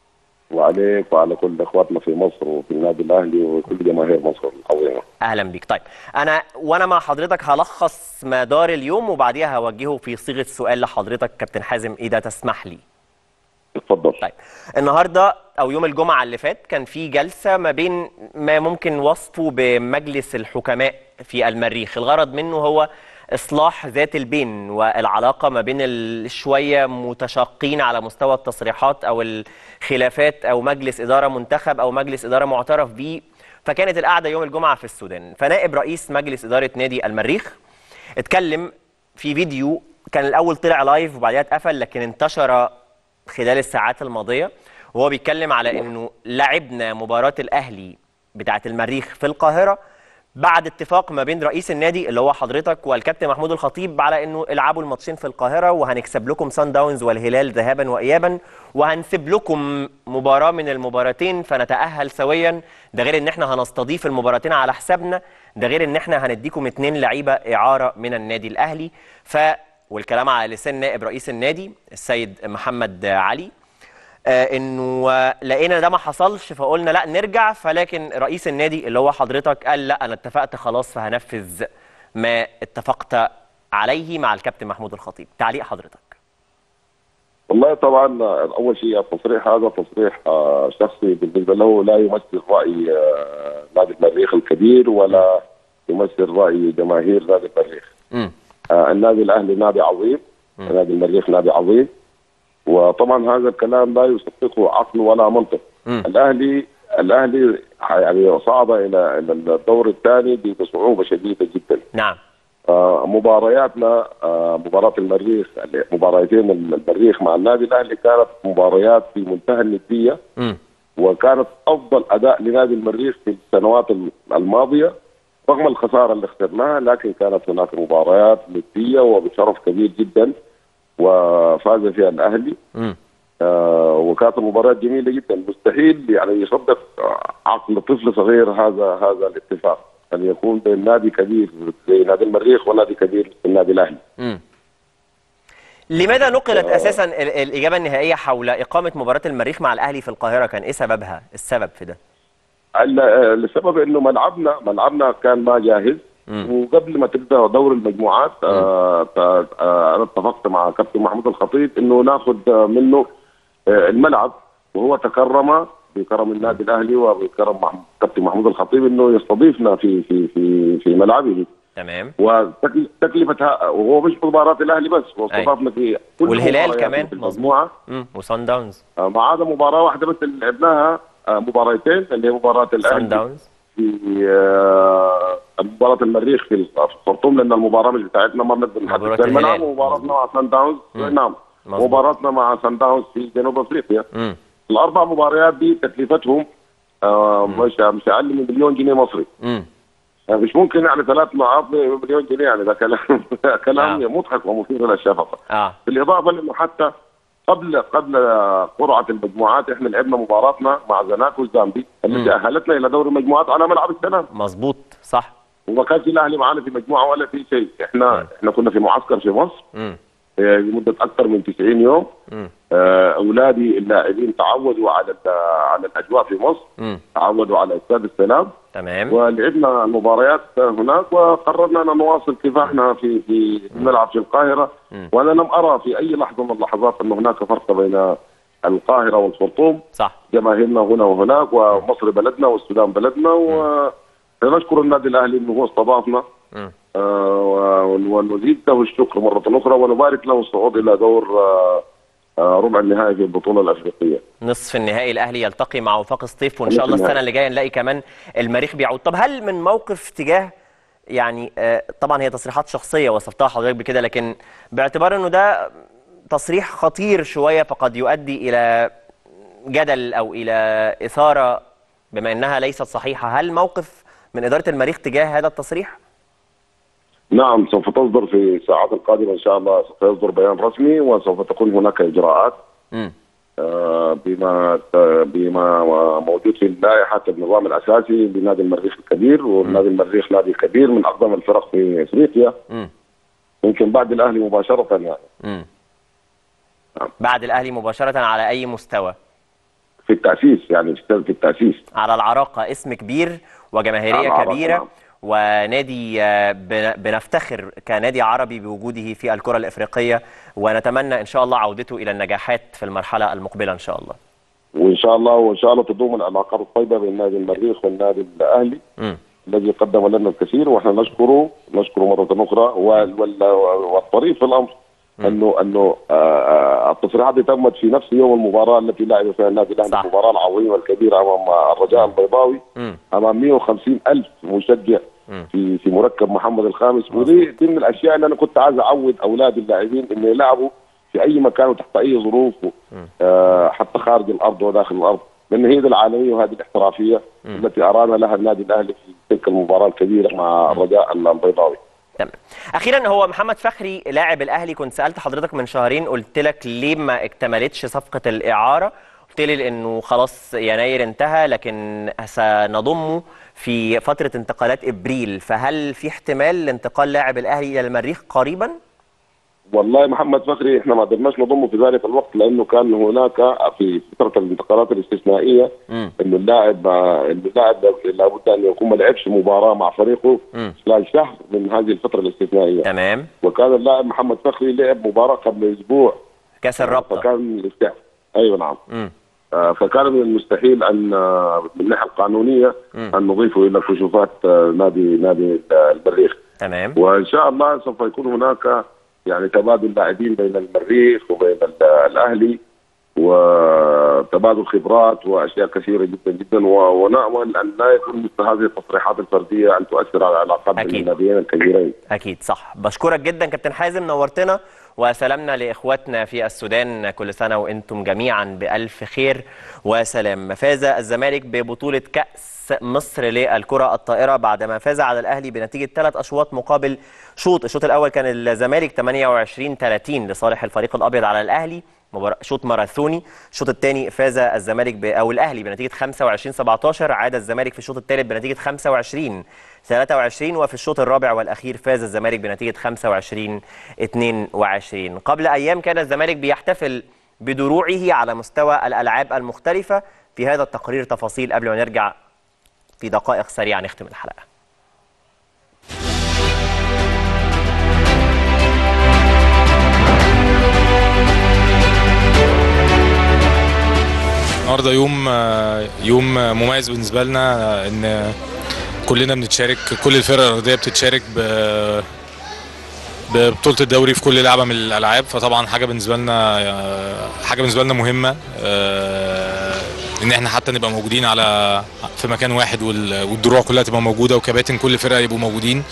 Speaker 6: وعليك وعلى كل اخواتنا في مصر وفي النادي الاهلي وكل جماهير مصر العظيمه
Speaker 1: اهلا بيك طيب انا وانا مع حضرتك هلخص مدار اليوم وبعديها هوجهه في صيغه سؤال لحضرتك كابتن حازم اذا تسمح لي
Speaker 6: اتفضل
Speaker 1: طيب النهارده او يوم الجمعه اللي فات كان في جلسه ما بين ما ممكن وصفه بمجلس الحكماء في المريخ الغرض منه هو اصلاح ذات البين والعلاقه ما بين الشويه متشاقين على مستوى التصريحات او الخلافات او مجلس اداره منتخب او مجلس اداره معترف به فكانت القعده يوم الجمعه في السودان فنائب رئيس مجلس اداره نادي المريخ اتكلم في فيديو كان الاول طلع لايف وبعدها اتقفل لكن انتشر خلال الساعات الماضيه وهو بيتكلم على انه لعبنا مباراه الاهلي بتاعه المريخ في القاهره بعد اتفاق ما بين رئيس النادي اللي هو حضرتك والكابتن محمود الخطيب على انه العبوا الماتشين في القاهره وهنكسب لكم سان داونز والهلال ذهابا وايابا وهنسيب لكم مباراه من المباراتين فنتاهل سويا ده غير ان احنا هنستضيف المباراتين على حسابنا ده غير ان احنا هنديكم اتنين لعيبه اعاره من النادي الاهلي ف والكلام على لسان نائب رئيس النادي السيد محمد علي آه انه آه، لقينا ده ما حصلش فقلنا لا نرجع فلكن رئيس النادي اللي هو حضرتك قال لا انا اتفقت خلاص فهنفذ ما اتفقت عليه مع الكابتن محمود الخطيب تعليق حضرتك
Speaker 6: والله طبعا اول شيء التصريح هذا تصريح آه، شخصي بالنسبه له لا يمثل راي آه، نادي المريخ الكبير ولا يمثل راي جماهير نادي المريخ
Speaker 1: امم
Speaker 6: آه، النادي الاهلي نادي عظيم نادي المريخ نادي عظيم وطبعا هذا الكلام لا يصدقه عقل ولا منطق
Speaker 1: مم.
Speaker 6: الاهلي الاهلي يعني صعد الى الى الدور الثاني بصعوبه شديده جدا
Speaker 1: نعم
Speaker 6: آه، مبارياتنا آه، مباراة المريخ مباراتين المريخ مع النادي الاهلي كانت مباريات في منتهى الندية
Speaker 1: امم
Speaker 6: وكانت افضل اداء لنادي المريخ في السنوات الماضية رغم الخسارة اللي خسرناها لكن كانت هناك مباريات ندية وبشرف كبير جدا وفاز فيها الاهلي
Speaker 1: امم
Speaker 6: آه، وكانت المباراة جميلة جدا مستحيل يعني يصدق آه، عقل طفل صغير هذا هذا الاتفاق أن يكون بين نادي كبير زي نادي المريخ ونادي كبير النادي الأهلي
Speaker 1: امم لماذا نقلت اساسا ال- الاجابه النهائيه حول اقامه مباراه المريخ مع الاهلي في القاهره كان ايه سببها السبب في ده
Speaker 6: ال- آه، لسبب انه ملعبنا ملعبنا كان ما جاهز
Speaker 1: مم.
Speaker 6: وقبل ما تبدا دور المجموعات آه آه آه انا اتفقت مع كابتن محمود الخطيب انه ناخذ آه، منه آه الملعب وهو تكرم بكرم النادي الاهلي وبكرم مح- كابتن محمود الخطيب انه يستضيفنا في في في في ملعبه
Speaker 1: تمام
Speaker 6: وتكلفتها وهو مش مباراه الاهلي بس هو استضافنا في كل
Speaker 1: والهلال
Speaker 6: مباريات
Speaker 1: كمان،
Speaker 6: في
Speaker 1: مظبوط.
Speaker 6: المجموعه
Speaker 1: امم وسان داونز
Speaker 6: آه، ما عدا مباراه واحده بس اللي لعبناها آه، مباراتين اللي هي مباراه
Speaker 1: سان
Speaker 6: الاهلي
Speaker 1: داونز
Speaker 6: في آه، مباراة المريخ في الخرطوم لأن المباراة مش بتاعتنا ما بنقدر
Speaker 1: مباراة
Speaker 6: نحدد الملعب
Speaker 1: الهلال.
Speaker 6: ومباراتنا مع سان داونز نعم
Speaker 1: مظبوط.
Speaker 6: مباراتنا مع سان داونز في جنوب أفريقيا
Speaker 1: امم
Speaker 6: الأربع مباريات دي تكلفتهم آه، مش مش أقل من مليون جنيه مصري
Speaker 1: امم
Speaker 6: يعني مش ممكن يعني ثلاث ملعب مليون جنيه يعني ده كلام كلام
Speaker 1: نعم.
Speaker 6: مضحك ومثير للشفقة
Speaker 1: اه
Speaker 6: بالإضافة لأنه حتى قبل قبل قرعة المجموعات احنا لعبنا مباراتنا مع زناكو الزامبي التي أهلتنا إلى دور المجموعات على ملعب السلام
Speaker 1: مظبوط صح
Speaker 6: وما كانش الاهلي معانا في مجموعه ولا في شيء احنا احنا كنا في معسكر في مصر
Speaker 1: امم
Speaker 6: آه، لمده اكثر من 90 يوم
Speaker 1: امم
Speaker 6: آه، اولادي اللاعبين تعودوا على ال- على الاجواء في مصر
Speaker 1: امم
Speaker 6: تعودوا على استاد السلام
Speaker 1: تمام
Speaker 6: ولعبنا المباريات هناك وقررنا ان نواصل كفاحنا في في الملعب في القاهره
Speaker 1: مم.
Speaker 6: وانا لم ارى في اي لحظه من اللحظات ان هناك فرق بين القاهره والخرطوم
Speaker 1: صح
Speaker 6: جماهيرنا هنا وهناك ومصر بلدنا والسودان بلدنا ونشكر النادي الاهلي انه هو استضافنا
Speaker 1: مم.
Speaker 6: آه، ون- ونزيد له الشكر مرة أخرى ونبارك له الصعود إلى دور آه، آه، ربع النهائي في البطولة الأفريقية
Speaker 1: نصف النهائي الاهلي يلتقي مع وفاق سطيف وان شاء
Speaker 6: نصف
Speaker 1: الله السنه
Speaker 6: النهائي.
Speaker 1: اللي جايه نلاقي كمان المريخ بيعود طب هل من موقف تجاه يعني آه، طبعا هي تصريحات شخصيه وصفتها حضرتك بكده لكن باعتبار انه ده تصريح خطير شويه فقد يؤدي الى جدل او الى اثاره بما انها ليست صحيحه هل موقف من اداره المريخ تجاه هذا التصريح
Speaker 6: نعم سوف تصدر في الساعات القادمة إن شاء الله سوف يصدر بيان رسمي وسوف تكون هناك إجراءات
Speaker 1: امم
Speaker 6: آه، بما بما موجود في لائحه النظام الاساسي لنادي المريخ الكبير والنادي المريخ نادي كبير من اقدم الفرق في افريقيا
Speaker 1: مم.
Speaker 6: يمكن بعد الاهلي مباشره يعني
Speaker 1: مم.
Speaker 6: نعم.
Speaker 1: بعد الاهلي مباشره على اي مستوى
Speaker 6: في التاسيس يعني في في التاسيس
Speaker 1: على العراقه اسم كبير وجماهيريه
Speaker 6: على العراقة،
Speaker 1: كبيره
Speaker 6: نعم.
Speaker 1: ونادي آه، بن- بنفتخر كنادي عربي بوجوده في الكره الافريقيه ونتمنى ان شاء الله عودته الى النجاحات في المرحله المقبله ان شاء الله
Speaker 6: وان شاء الله وان شاء الله تدوم العلاقات الطيبه بين نادي المريخ والنادي الاهلي
Speaker 1: مم.
Speaker 6: الذي قدم لنا الكثير واحنا نشكره نشكره مره اخرى وال- وال- والطريف في الامر انه انه آه، آه، التصريحات دي تمت في نفس يوم المباراه التي لعب فيها النادي الاهلي
Speaker 1: صح.
Speaker 6: المباراه العظيمه الكبيره امام الرجاء البيضاوي
Speaker 1: مم.
Speaker 6: امام 150 الف مشجع
Speaker 1: مم.
Speaker 6: في في مركب محمد الخامس ودي دي من الاشياء اللي انا كنت عايز اعود اولاد اللاعبين انه يلعبوا في اي مكان وتحت اي ظروف آه حتى خارج الارض وداخل الارض لان هي دي العالميه وهذه الاحترافيه التي ارانا لها النادي الاهلي في تلك المباراه الكبيره مع الرجاء البيضاوي
Speaker 1: تمام اخيرا هو محمد فخري لاعب الاهلي كنت سالت حضرتك من شهرين قلت لك ليه ما اكتملتش صفقه الاعاره قلت لي لانه خلاص يناير انتهى لكن سنضمه في فتره انتقالات ابريل فهل في احتمال لانتقال لاعب الاهلي الى المريخ قريبا
Speaker 6: والله محمد فخري احنا ما قدرناش نضمه في ذلك الوقت لانه كان هناك في فتره الانتقالات الاستثنائيه
Speaker 1: مم.
Speaker 6: انه اللاعب انه اللاعب لابد ان يكون ما لعبش مباراه مع فريقه
Speaker 1: مم.
Speaker 6: خلال شهر من هذه الفتره الاستثنائيه
Speaker 1: تمام
Speaker 6: وكان اللاعب محمد فخري لعب مباراه قبل اسبوع
Speaker 1: كاس الرابطه
Speaker 6: فكان من الاستع... ايوه نعم
Speaker 1: مم.
Speaker 6: آه، فكان من المستحيل ان آه، من الناحيه القانونيه
Speaker 1: مم.
Speaker 6: ان نضيفه الى كشوفات آه، نادي نادي آه، المريخ
Speaker 1: تمام
Speaker 6: وان شاء الله سوف يكون هناك يعني تبادل لاعبين بين المريخ وبين ال- الاهلي وتبادل خبرات واشياء كثيره جدا جدا و- ونامل ان لا يكون مثل هذه التصريحات الفرديه ان تؤثر على العلاقات بين
Speaker 1: أكيد.
Speaker 6: الناديين الكبيرين.
Speaker 1: اكيد صح بشكرك جدا كابتن حازم نورتنا وسلامنا لاخواتنا في السودان كل سنه وانتم جميعا بالف خير وسلام فاز الزمالك ببطوله كاس مصر للكره الطائره بعدما فاز على الاهلي بنتيجه ثلاث اشواط مقابل شوط الشوط الاول كان الزمالك 28 30 لصالح الفريق الابيض على الاهلي مباراة شوط ماراثوني الشوط الثاني فاز الزمالك ب... او الاهلي بنتيجه 25 17 عاد الزمالك في الشوط الثالث بنتيجه 25 23 وفي الشوط الرابع والاخير فاز الزمالك بنتيجه 25 22 قبل ايام كان الزمالك بيحتفل بدروعه على مستوى الالعاب المختلفه في هذا التقرير تفاصيل قبل ما نرجع في دقائق سريعه نختم الحلقه
Speaker 7: النهارده يوم يوم مميز بالنسبه لنا ان كلنا بنتشارك كل الفرق الرياضيه بتتشارك ب ببطوله الدوري في كل لعبه من الالعاب فطبعا حاجه بالنسبه لنا حاجه بالنسبه لنا مهمه ان احنا حتى نبقى موجودين على في مكان واحد وال- والدروع كلها تبقى موجوده وكباتن كل فرقه يبقوا موجودين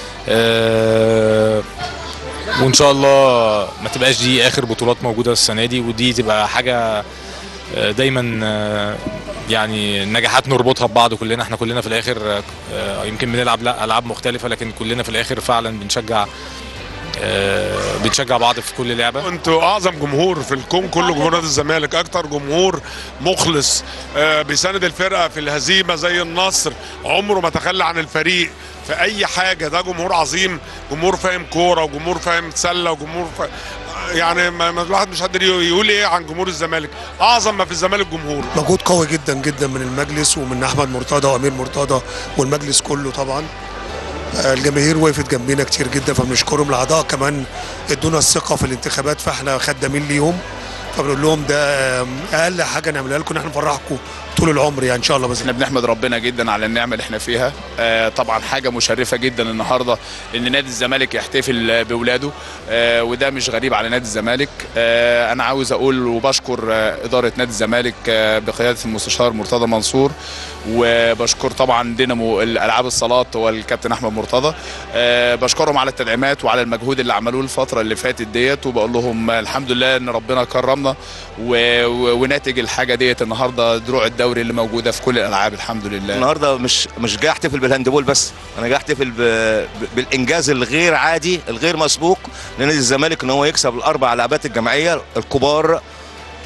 Speaker 7: وان شاء الله ما تبقاش دي اخر بطولات موجوده السنه دي ودي تبقى حاجه آه، دايما آه، يعني النجاحات نربطها ببعض كلنا احنا كلنا في الاخر آه، يمكن بنلعب لا العاب مختلفه لكن كلنا في الاخر فعلا بنشجع آه، بنشجع بعض في كل لعبه
Speaker 2: انتوا اعظم جمهور في الكون كله جمهور نادي الزمالك اكتر جمهور مخلص آه، بيساند الفرقه في الهزيمه زي النصر عمره ما تخلى عن الفريق في اي حاجه ده جمهور عظيم جمهور فاهم كوره وجمهور فاهم سله وجمهور فا... يعني ما ما الواحد مش قادر يقول ايه عن جمهور الزمالك اعظم ما في الزمالك جمهور
Speaker 8: مجهود قوي جدا جدا من المجلس ومن احمد مرتضى وامير مرتضى والمجلس كله طبعا آه، الجماهير وقفت جنبينا كتير جدا فبنشكرهم الاعضاء كمان ادونا الثقه في الانتخابات فاحنا خدامين ليهم فبنقول لهم ده آه، اقل حاجه نعملها لكم ان احنا نفرحكم طول العمر يعني ان شاء الله باذن
Speaker 9: احنا بنحمد ربنا جدا على النعمه اللي احنا فيها آه طبعا حاجه مشرفه جدا النهارده ان نادي الزمالك يحتفل باولاده آه وده مش غريب على نادي الزمالك آه انا عاوز اقول وبشكر آه اداره نادي الزمالك آه بقياده المستشار مرتضى منصور وبشكر طبعا دينامو الالعاب الصالات والكابتن احمد مرتضى آه بشكرهم على التدعيمات وعلى المجهود اللي عملوه الفتره اللي فاتت ديت وبقول لهم الحمد لله ان ربنا كرمنا و- و- وناتج الحاجه ديت النهارده دروع الدوري اللي موجوده في كل الالعاب الحمد لله
Speaker 10: النهارده مش مش جاي احتفل بالهاندبول بس انا جاي احتفل ب... ب- بالانجاز الغير عادي الغير مسبوق لنادي الزمالك ان هو يكسب الاربع لعبات الجماعيه الكبار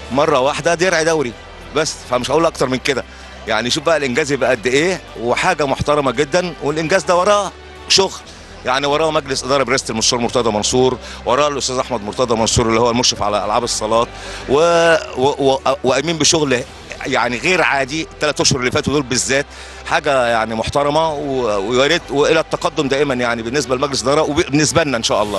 Speaker 10: مره واحده درع دوري بس فمش هقول اكتر من كده يعني شوف بقى الانجاز يبقى قد ايه وحاجه محترمه جدا والانجاز ده وراه شغل يعني وراه مجلس اداره برئاسه المستشار مرتضى منصور وراه الاستاذ احمد مرتضى منصور اللي هو المشرف على العاب الصالات و... و... و... وامين بشغل يعني غير عادي الثلاث اشهر اللي فاتوا دول بالذات حاجه يعني محترمه و- ويا ريت والى التقدم دائما يعني بالنسبه لمجلس الاداره وبالنسبه لنا ان شاء الله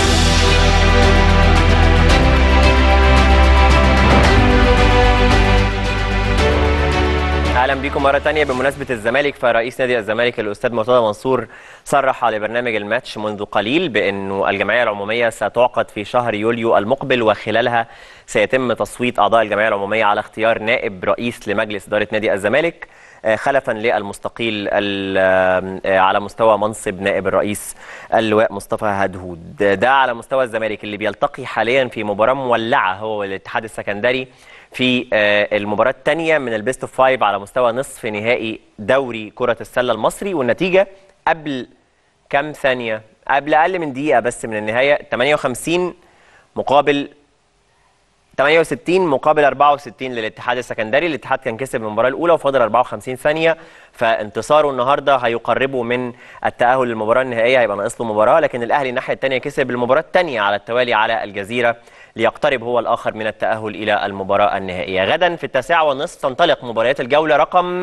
Speaker 1: اهلا بيكم مره تانية بمناسبه الزمالك فرئيس نادي الزمالك الاستاذ مرتضى منصور صرح لبرنامج الماتش منذ قليل بانه الجمعيه العموميه ستعقد في شهر يوليو المقبل وخلالها سيتم تصويت اعضاء الجمعيه العموميه على اختيار نائب رئيس لمجلس اداره نادي الزمالك آه، خلفا للمستقيل ال- آه، على مستوى منصب نائب الرئيس اللواء مصطفى هدهود ده على مستوى الزمالك اللي بيلتقي حاليا في مباراه مولعه هو والاتحاد السكندري في آه، المباراة الثانية من البيست اوف فايف على مستوى نصف نهائي دوري كرة السلة المصري والنتيجة قبل كام ثانية؟ قبل أقل من دقيقة بس من النهاية 58 مقابل 68 مقابل 64 للاتحاد السكندري الاتحاد كان كسب المباراة الأولى وفاضل 54 ثانية فانتصاره النهاردة هيقربه من التأهل للمباراة النهائية هيبقى ناقص له مباراة لكن الأهلي الناحية الثانية كسب المباراة الثانية على التوالي على الجزيرة ليقترب هو الآخر من التأهل إلى المباراة النهائية غدا في التاسعة والنصف تنطلق مباريات الجولة رقم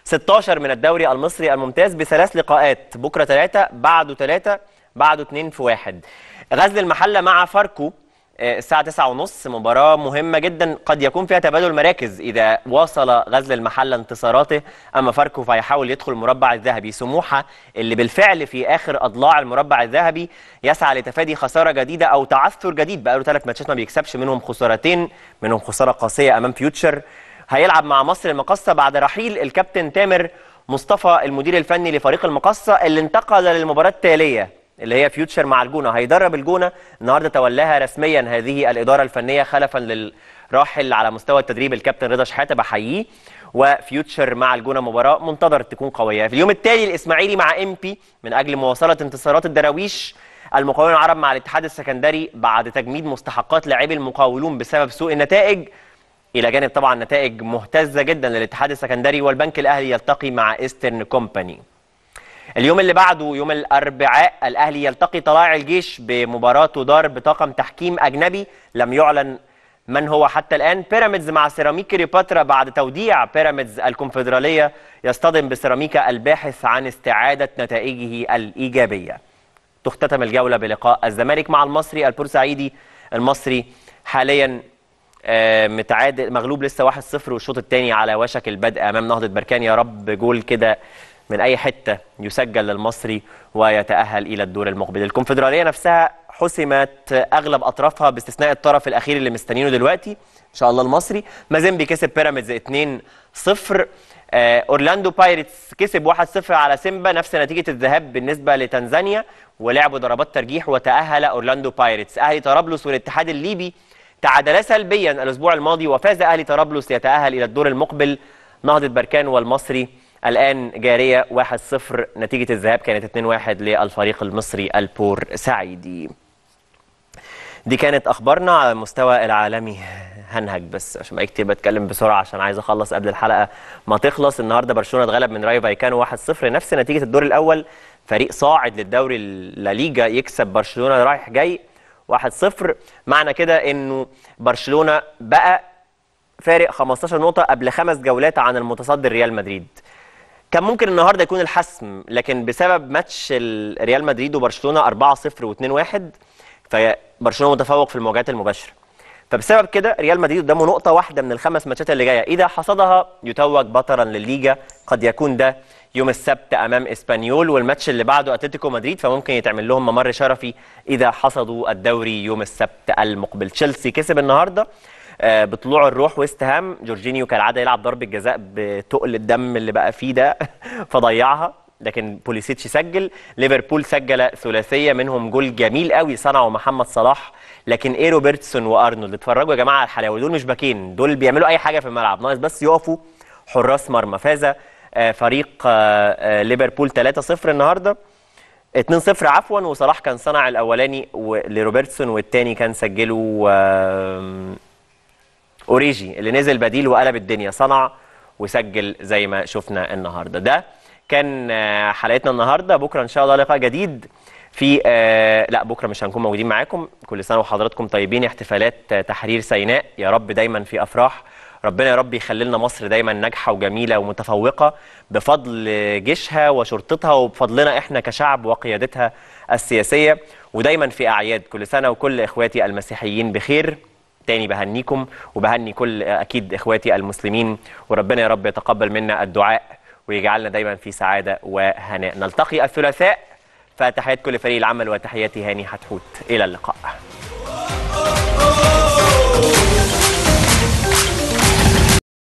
Speaker 1: 16 من الدوري المصري الممتاز بثلاث لقاءات بكرة ثلاثة بعده ثلاثة بعده اثنين في واحد غزل المحلة مع فاركو آه، الساعة 9 ونص مباراة مهمة جدا قد يكون فيها تبادل مراكز إذا واصل غزل المحلة انتصاراته أما فاركو فيحاول يدخل المربع الذهبي سموحة اللي بالفعل في آخر أضلاع المربع الذهبي يسعى لتفادي خسارة جديدة أو تعثر جديد بقاله ثلاث ماتشات ما بيكسبش منهم خسارتين منهم خسارة قاسية أمام فيوتشر هيلعب مع مصر المقصة بعد رحيل الكابتن تامر مصطفى المدير الفني لفريق المقصة اللي انتقل للمباراة التالية اللي هي فيوتشر مع الجونه هيدرب الجونه النهارده تولاها رسميا هذه الاداره الفنيه خلفا للراحل على مستوى التدريب الكابتن رضا شحاته بحييه وفيوتشر مع الجونه مباراه منتظر تكون قويه في اليوم التالي الاسماعيلي مع ام بي من اجل مواصله انتصارات الدراويش المقاولون العرب مع الاتحاد السكندري بعد تجميد مستحقات لاعبي المقاولون بسبب سوء النتائج الى جانب طبعا نتائج مهتزه جدا للاتحاد السكندري والبنك الاهلي يلتقي مع ايسترن كومباني اليوم اللي بعده يوم الاربعاء الاهلي يلتقي طلائع الجيش بمباراه تدار بطاقم تحكيم اجنبي لم يعلن من هو حتى الان بيراميدز مع سيراميكا كليوباترا بعد توديع بيراميدز الكونفدراليه يصطدم بسيراميكا الباحث عن استعاده نتائجه الايجابيه تختتم الجوله بلقاء الزمالك مع المصري البورسعيدي المصري حاليا آه، متعادل مغلوب لسه 1-0 والشوط الثاني على وشك البدء امام نهضه بركان يا رب جول كده من اي حته يسجل للمصري ويتاهل الى الدور المقبل الكونفدراليه نفسها حسمت اغلب اطرافها باستثناء الطرف الاخير اللي مستنينه دلوقتي ان شاء الله المصري مازيمبي كسب بيراميدز 2-0 آه، اورلاندو بايرتس كسب 1-0 على سيمبا نفس نتيجه الذهاب بالنسبه لتنزانيا ولعبوا ضربات ترجيح وتاهل اورلاندو بايرتس اهلي طرابلس والاتحاد الليبي تعادلا سلبيا الاسبوع الماضي وفاز اهلي طرابلس ليتاهل الى الدور المقبل نهضه بركان والمصري الان جاريه 1-0 نتيجه الذهاب كانت 2-1 للفريق المصري البور سعيدي دي كانت اخبارنا على المستوى العالمي هنهج بس عشان بقى كتير بتكلم بسرعه عشان عايز اخلص قبل الحلقه ما تخلص النهارده برشلونه اتغلب من رايو فايكانو 1-0 نفس نتيجه الدور الاول فريق صاعد للدوري الليجا يكسب برشلونه رايح جاي 1-0 معنى كده انه برشلونه بقى فارق 15 نقطه قبل خمس جولات عن المتصدر ريال مدريد كان ممكن النهارده يكون الحسم لكن بسبب ماتش ال- ريال مدريد وبرشلونه 4-0 و2-1 فبرشلونه متفوق في المواجهات المباشره فبسبب كده ريال مدريد قدامه نقطه واحده من الخمس ماتشات اللي جايه اذا حصدها يتوج بطلا للليجا قد يكون ده يوم السبت امام اسبانيول والماتش اللي بعده اتلتيكو مدريد فممكن يتعمل لهم ممر شرفي اذا حصدوا الدوري يوم السبت المقبل تشيلسي كسب النهارده آه، بطلوع الروح ويست هام جورجينيو كالعاده يلعب ضربه جزاء بتقل الدم اللي بقى فيه ده فضيعها لكن بوليسيتش سجل ليفربول سجل ثلاثيه منهم جول جميل قوي صنعه محمد صلاح لكن ايه روبرتسون وارنولد اتفرجوا يا جماعه على الحلاوه دول مش باكين دول بيعملوا اي حاجه في الملعب ناقص بس يقفوا حراس مرمى فاز آه، فريق آه، آه، ليفربول 3-0 النهارده 2-0 عفوا وصلاح كان صنع الاولاني و- لروبرتسون والتاني كان سجله آم، اوريجي اللي نزل بديل وقلب الدنيا صنع وسجل زي ما شفنا النهارده ده كان آه، حلقتنا النهارده بكره ان شاء الله لقاء جديد في آه لا بكره مش هنكون موجودين معاكم كل سنه وحضراتكم طيبين احتفالات آه، تحرير سيناء يا رب دايما في افراح ربنا يا رب يخلي لنا مصر دايما ناجحه وجميله ومتفوقه بفضل جيشها وشرطتها وبفضلنا احنا كشعب وقيادتها السياسيه ودايما في اعياد كل سنه وكل اخواتي المسيحيين بخير تاني بهنيكم وبهني كل اكيد اخواتي المسلمين وربنا يا رب يتقبل منا الدعاء ويجعلنا دايما في سعاده وهناء نلتقي الثلاثاء فتحيات كل فريق العمل وتحياتي هاني حتحوت الى اللقاء